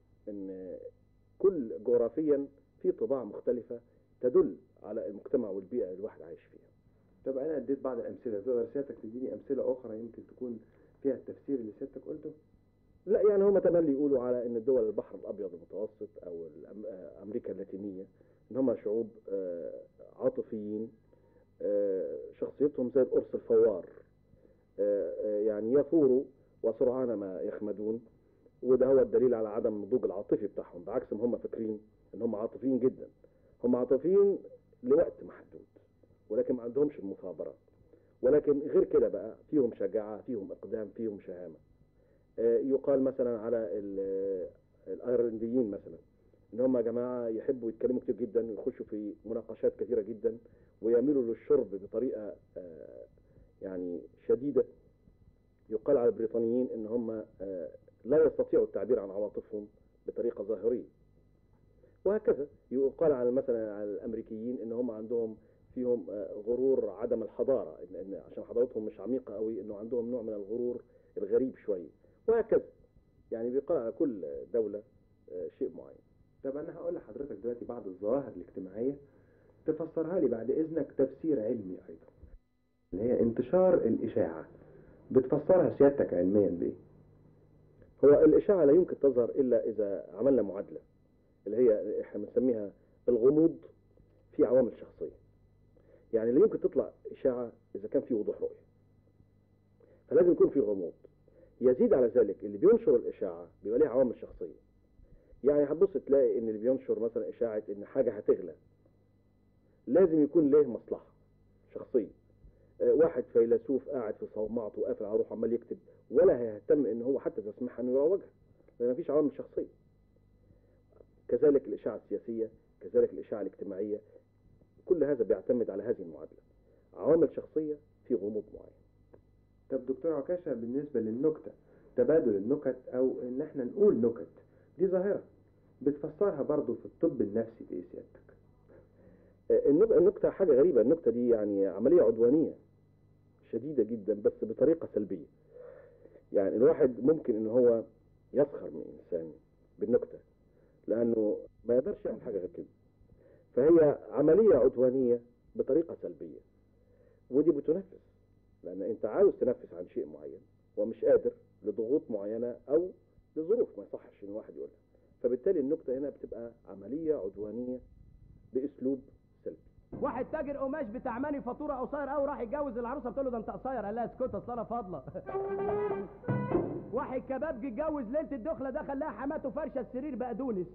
ان كل جغرافيا في طباع مختلفه تدل على المجتمع والبيئه اللي الواحد عايش فيها طب أنا اديت بعض الأمثلة تقدر سيادتك تديني أمثلة أخرى يمكن تكون فيها التفسير اللي سيادتك قلته؟ لا يعني هم تملي يقولوا على ان دول البحر الابيض المتوسط او الأم- آه، امريكا اللاتينيه ان هم شعوب آه، عاطفيين آه، شخصيتهم زي القرص الفوار آه، آه، يعني يثوروا وسرعان ما يخمدون وده هو الدليل على عدم النضوج العاطفي بتاعهم بعكس ما هم فاكرين ان هم عاطفيين جدا هم عاطفيين لوقت محدود ولكن ما عندهمش المثابره ولكن غير كده بقى فيهم شجاعه فيهم اقدام فيهم شهامه آه، يقال مثلا على ال- الايرلنديين مثلا ان هم يا جماعه يحبوا يتكلموا كتير جدا ويخشوا في مناقشات كثيره جدا ويميلوا للشرب بطريقه آه، يعني شديده يقال على البريطانيين ان هم آه، لا يستطيعوا التعبير عن عواطفهم بطريقه ظاهريه وهكذا يقال على مثلا على الامريكيين ان هم عندهم فيهم آه، غرور عدم الحضاره إن إن عشان حضارتهم مش عميقه قوي انه عندهم نوع من الغرور الغريب شويه وهكذا يعني بيقال على كل دولة آه، شيء معين طب أنا هقول لحضرتك دلوقتي بعض الظواهر الاجتماعية تفسرها لي بعد إذنك تفسير علمي أيضا اللي هي انتشار الإشاعة بتفسرها سيادتك علميا بإيه؟ هو الإشاعة لا يمكن تظهر إلا إذا عملنا معادلة اللي هي احنا بنسميها الغموض في عوامل شخصية يعني لا يمكن تطلع إشاعة إذا كان في وضوح رؤية فلازم يكون في غموض يزيد على ذلك اللي بينشر الإشاعة بيبقى ليه عوامل شخصية يعني هتبص تلاقي إن اللي بينشر مثلا إشاعة إن حاجة هتغلى لازم يكون له مصلحة شخصية آه، واحد فيلسوف قاعد في صومعته وقافل على روحه عمال يكتب ولا هيهتم ان هو حتى تسمعها انه يروجها لان مفيش عوامل شخصيه كذلك الاشاعه السياسيه كذلك الاشاعه الاجتماعيه كل هذا بيعتمد على هذه المعادله عوامل شخصيه في غموض معين طب دكتور عكاشة بالنسبة للنكتة تبادل النكت أو إن إحنا نقول نكت دي ظاهرة بتفسرها برضو في الطب النفسي بإيه سيادتك؟ آه، النك- النكته حاجه غريبه النكته دي يعني عمليه عدوانيه شديده جدا بس بطريقه سلبيه يعني الواحد ممكن ان هو يسخر من انسان بالنكته لانه ما يقدرش يعمل حاجه غير كده فهي عمليه عدوانيه بطريقه سلبيه ودي بتنفس لان انت عاوز تنفس عن شيء معين ومش قادر لضغوط معينه او لظروف ما يصحش ان الواحد يقولها فبالتالي النكته هنا بتبقى عمليه عدوانيه باسلوب سلبي واحد تاجر قماش بتاع ماني فاتوره قصير قوي راح يتجوز العروسه بتقول له ده انت قصير قال لها اسكت اصل انا فاضله واحد كباب اتجوز ليله الدخله ده خلاها حماته فرشه السرير بقدونس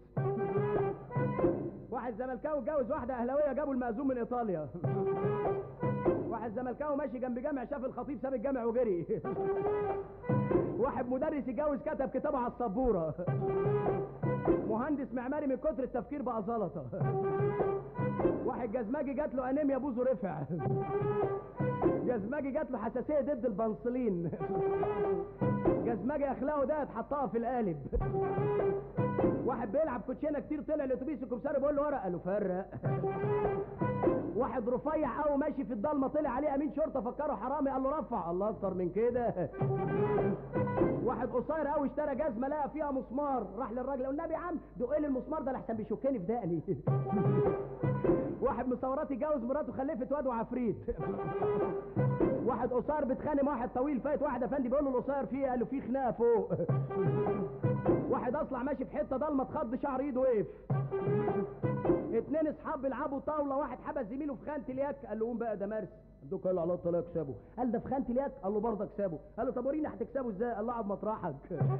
واحد زملكاوي اتجوز واحده اهلاويه جابوا المأذون من ايطاليا واحد واحد زملكاوي ماشي جنب جامع شاف الخطيب ساب الجامع وجري واحد مدرس يتجوز كتب كتابه على السبوره مهندس معماري من كتر التفكير بقى زلطه واحد جزماجي جات له انيميا بوزه رفع جزماجي جات له حساسيه ضد البنسلين جزماجي اخلاقه ده اتحطها في القالب واحد بيلعب كوتشينه كتير طلع الاتوبيس الكمساري بيقول له ورق قال له فرق واحد رفيع قوي ماشي في الضلمه طلع عليه امين شرطه فكره حرامي قال له رفع الله اكتر من كده واحد قصير قوي اشترى جزمه لقى فيها مسمار راح للراجل قال النبي يا عم دق لي المسمار ده لحسن بيشكني في دقني واحد من ثورات اتجوز مراته خلفت واد وعفريت واحد قصير بيتخانق مع واحد طويل فايت واحد افندي بيقول له القصير فيه قال له في خناقه فوق واحد اصلع ماشي في حته ضلمه اتخض شعر ايده وقف اتنين اصحاب بيلعبوا طاوله واحد حبس زميله في خانه اليك قال له قوم بقى ده مرسي الدكتور قال له على الله اكسبه قال ده في خانه اليك قال له برضه اكسبه قال له طب وريني هتكسبه ازاي قال له اقعد مطرحك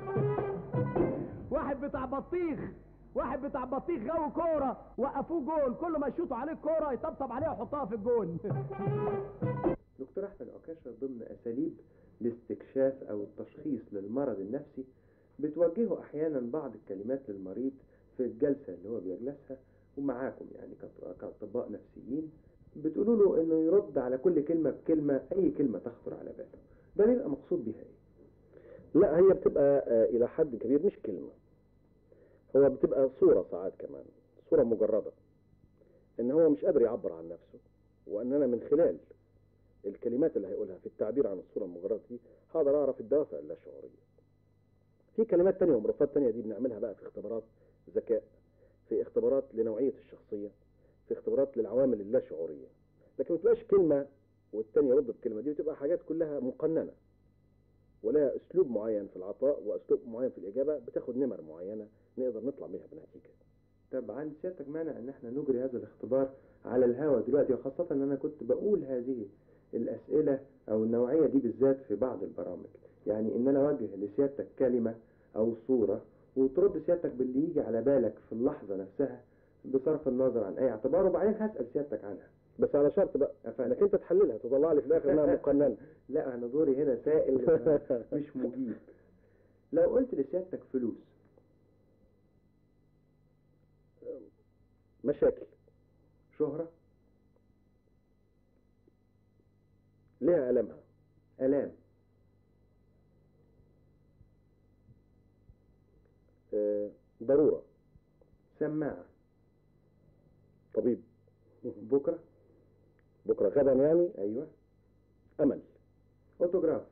واحد بتاع بطيخ واحد بتاع بطيخ غاوي كوره وقفوه جون كل ما يشوطوا عليه الكوره يطبطب عليها ويحطها في الجون دكتور احمد عكاشة ضمن اساليب الاستكشاف او التشخيص للمرض النفسي بتوجهوا احيانا بعض الكلمات للمريض في الجلسة اللي هو بيجلسها ومعاكم يعني كط- كاطباء نفسيين بتقولوا له انه يرد على كل كلمة بكلمة اي كلمة تخطر على باله ده بيبقى مقصود بيها ايه لا هي بتبقى آه، الى حد كبير مش كلمه هو بتبقى صوره ساعات كمان صوره مجرده ان هو مش قادر يعبر عن نفسه وان انا من خلال الكلمات اللي هيقولها في التعبير عن الصوره المجرده دي هقدر اعرف الدوافع اللاشعوريه في كلمات تانية ومرافقات تانية دي بنعملها بقى في اختبارات ذكاء في اختبارات لنوعيه الشخصيه في اختبارات للعوامل اللاشعوريه لكن ما بتبقاش كلمه والتاني يرد بكلمه دي بتبقى حاجات كلها مقننه ولها اسلوب معين في العطاء واسلوب معين في الاجابه بتاخد نمر معينه نقدر نطلع بيها بنتيجه طب عند سيادتك مانع ان احنا نجري هذا الاختبار على الهوا دلوقتي وخاصة ان انا كنت بقول هذه الاسئلة او النوعية دي بالذات في بعض البرامج يعني ان انا اوجه لسيادتك كلمة او صورة وترد سيادتك باللي يجي على بالك في اللحظة نفسها بصرف النظر عن اي اعتبار وبعدين هسأل سيادتك عنها بس على شرط بقى أفهم. انك انت تحللها تطلع لي في الاخر انها مقننه لا انا دوري هنا سائل مش مجيب لو قلت لسيادتك فلوس مشاكل شهرة ليها المها آلام آه، ضروره سماعة طبيب بكرة بكره غدا يعني ايوه امل اوتوجراف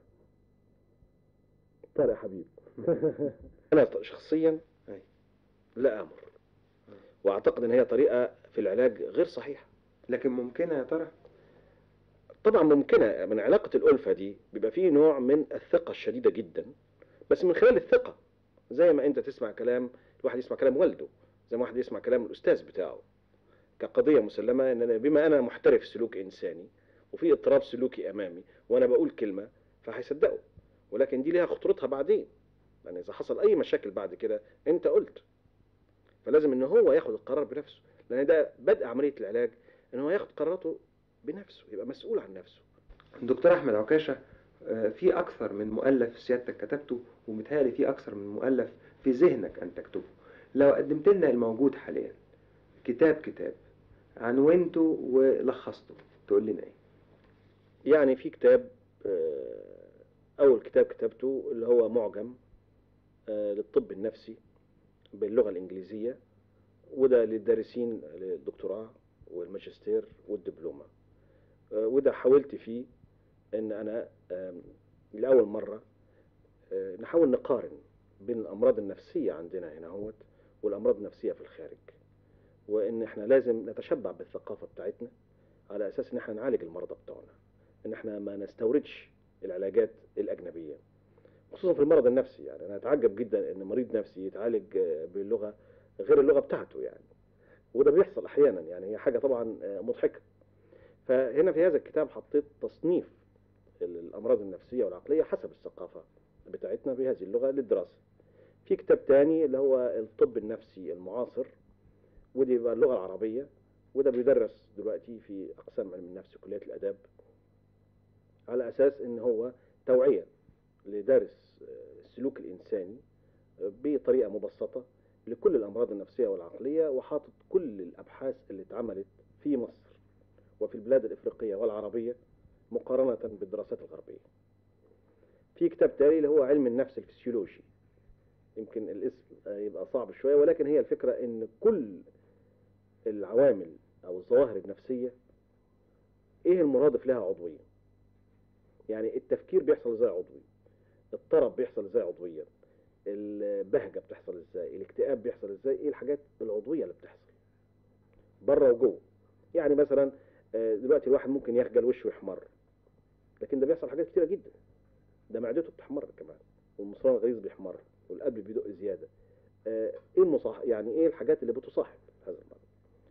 طارق حبيب انا شخصيا أي. لا امر واعتقد ان هي طريقه في العلاج غير صحيحه لكن ممكنة يا ترى طبعا ممكنه من علاقه الالفه دي بيبقى فيه نوع من الثقه الشديده جدا بس من خلال الثقه زي ما انت تسمع كلام الواحد يسمع كلام والده زي ما واحد يسمع كلام الاستاذ بتاعه كقضيه مسلمه ان أنا بما انا محترف سلوك انساني وفي اضطراب سلوكي امامي وانا بقول كلمه فهيصدقوا ولكن دي ليها خطورتها بعدين يعني اذا حصل اي مشاكل بعد كده انت قلت فلازم ان هو ياخد القرار بنفسه لان ده بدء عمليه العلاج ان هو ياخد قراراته بنفسه يبقى مسؤول عن نفسه دكتور احمد عكاشة آه، في اكثر من مؤلف سيادتك كتبته ومتهيألي في اكثر من مؤلف في ذهنك ان تكتبه لو قدمت لنا الموجود حاليا كتاب كتاب عنونته ولخصته تقول لنا ايه يعني في كتاب آه، اول كتاب كتبته اللي هو معجم آه، للطب النفسي باللغه الانجليزيه وده للدارسين للدكتوراه والماجستير والدبلومه آه، وده حاولت فيه ان انا آم، لاول مره آه، نحاول نقارن بين الامراض النفسيه عندنا هنا هوت والامراض النفسيه في الخارج وان احنا لازم نتشبع بالثقافه بتاعتنا على اساس ان احنا نعالج المرضى بتوعنا ان احنا ما نستوردش العلاجات الاجنبيه خصوصا في المرض النفسي يعني انا اتعجب جدا ان مريض نفسي يتعالج آه، باللغه غير اللغه بتاعته يعني وده بيحصل احيانا يعني هي حاجه طبعا آه، مضحكه فهنا في هذا الكتاب حطيت تصنيف الامراض النفسيه والعقليه حسب الثقافه بتاعتنا بهذه اللغه للدراسه في كتاب تاني اللي هو الطب النفسي المعاصر ودي بقى اللغه العربيه وده بيدرس دلوقتي في اقسام علم النفس كليات الاداب على اساس ان هو توعيه لدارس آه، السلوك الانساني آه، بطريقه مبسطه لكل الامراض النفسيه والعقليه وحاطط كل الابحاث اللي اتعملت في مصر وفي البلاد الافريقيه والعربيه مقارنه بالدراسات الغربيه. في كتاب تاني اللي هو علم النفس الفسيولوجي يمكن الاسم آه، يبقى صعب شويه ولكن هي الفكره ان كل العوامل او الظواهر النفسيه ايه المرادف لها عضويا يعني التفكير بيحصل ازاي عضوي الطرب بيحصل ازاي عضويا البهجه بتحصل ازاي الاكتئاب بيحصل ازاي ايه الحاجات العضويه اللي بتحصل بره وجوه يعني مثلا آه، دلوقتي الواحد ممكن يخجل وشه يحمر لكن ده بيحصل حاجات كتيره جدا ده معدته بتحمر كمان والمصران الغليظ بيحمر والقلب بيدق زياده آه، ايه المصاح يعني ايه الحاجات اللي بتصاحب هذا المرض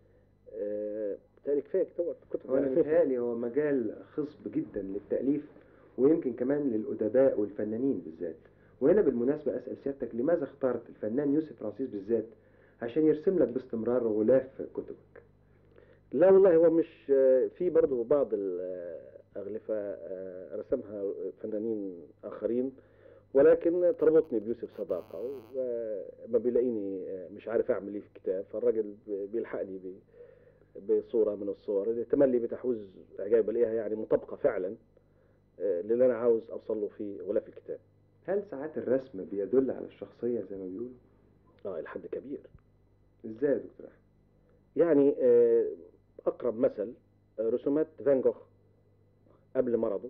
آه، بالتالي كفايه كتاب كتب هو انا يعني. متهيألي هو مجال خصب جدا للتأليف ويمكن كمان للأدباء والفنانين بالذات وهنا بالمناسبة أسأل سيادتك لماذا اخترت الفنان يوسف فرانسيس بالذات عشان يرسم لك باستمرار غلاف كتبك لا والله هو مش آه، في برضه بعض الأغلفة آه، رسمها فنانين آخرين ولكن تربطني بيوسف صداقة وما بيلاقيني آه، مش عارف أعمل إيه في الكتاب فالراجل بيلحقني ب- بصورة من الصور اللي تملي بتحوز إعجابي بلاقيها يعني مطابقة فعلا آه، للي أنا عاوز أوصل له في غلاف الكتاب هل ساعات الرسم بيدل على الشخصية زي ما بيقولوا؟ اه إلى حد كبير ازاي يا دكتور أحمد؟ يعني آه، أقرب مثل آه، رسومات فان جوخ قبل مرضه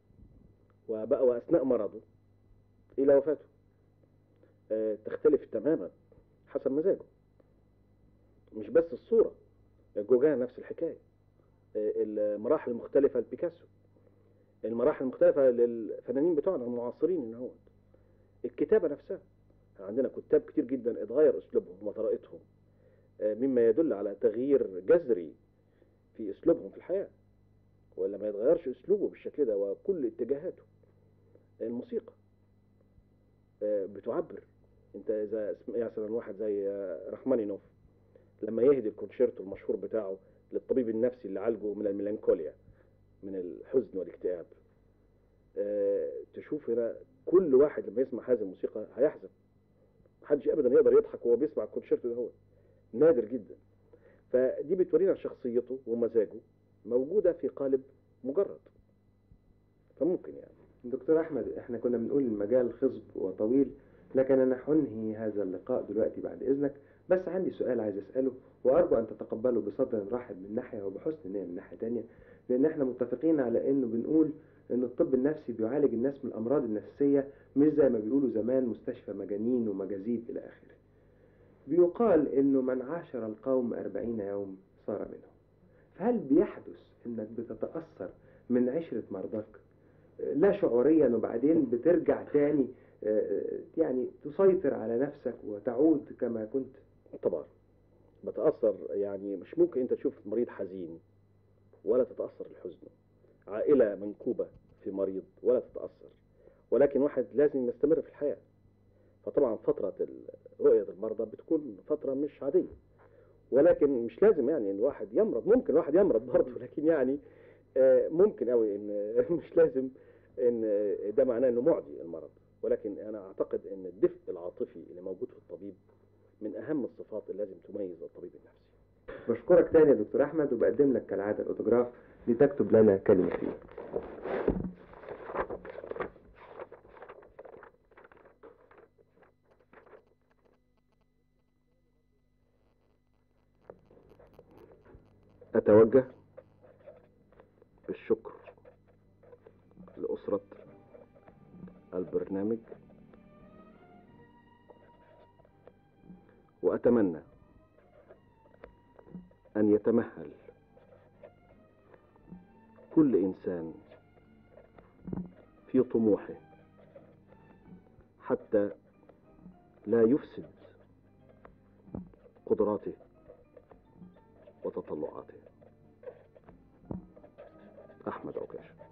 وبقى وأثناء مرضه إلى وفاته آه، تختلف تماما حسب مزاجه مش بس الصورة جوجان نفس الحكاية آه، المراحل المختلفة لبيكاسو المراحل المختلفة للفنانين بتوعنا المعاصرين إن هو الكتابة نفسها عندنا كتاب كتير جدا اتغير أسلوبهم وطريقتهم آه، مما يدل على تغيير جذري في اسلوبهم في الحياه ولا ما يتغيرش اسلوبه بالشكل ده وكل اتجاهاته الموسيقى آه، بتعبر انت اذا اسم- مثلا واحد زي آه، رحمانينوف لما يهدي الكونشيرتو المشهور بتاعه للطبيب النفسي اللي عالجه من الميلانكوليا من الحزن والاكتئاب آه، تشوف هنا كل واحد لما يسمع هذه الموسيقى هيحزن محدش ابدا يقدر يضحك وهو بيسمع الكونشيرتو ده هو نادر جدا فدي بتورينا شخصيته ومزاجه موجودة في قالب مجرد فممكن يعني دكتور أحمد احنا كنا بنقول المجال خصب وطويل لكن أنا هنهي هذا اللقاء دلوقتي بعد إذنك بس عندي سؤال عايز أسأله وأرجو أن تتقبله بصدر رحب من ناحية وبحسن نية من ناحية تانية لأن احنا متفقين على إنه بنقول إن الطب النفسي بيعالج الناس من الأمراض النفسية مش زي ما بيقولوا زمان مستشفى مجانين ومجازيب إلى آخره بيقال إنه من عاشر القوم أربعين يوم صار منهم فهل بيحدث إنك بتتأثر من عشرة مرضاك لا شعوريا وبعدين بترجع تاني آه، يعني تسيطر على نفسك وتعود كما كنت طبعا بتأثر يعني مش ممكن انت تشوف مريض حزين ولا تتأثر لحزنه عائلة منكوبة في مريض ولا تتأثر ولكن واحد لازم يستمر في الحياة فطبعا فترة ال- رؤية المرضى بتكون فترة مش عادية ولكن مش لازم يعني ان الواحد يمرض ممكن الواحد يمرض برضه لكن يعني آه، ممكن قوي ان مش لازم ان ده معناه انه معدي المرض ولكن انا اعتقد ان الدفء العاطفي اللي موجود في الطبيب من اهم الصفات اللي لازم تميز الطبيب النفسي بشكرك تاني يا دكتور أحمد وبقدم لك كالعادة الأوتوجراف لتكتب لنا كلمتين أتوجه بالشكر لأسرة البرنامج وأتمنى أن يتمهل كل إنسان في طموحه حتى لا يفسد قدراته وتطلعاته أحمد عكاش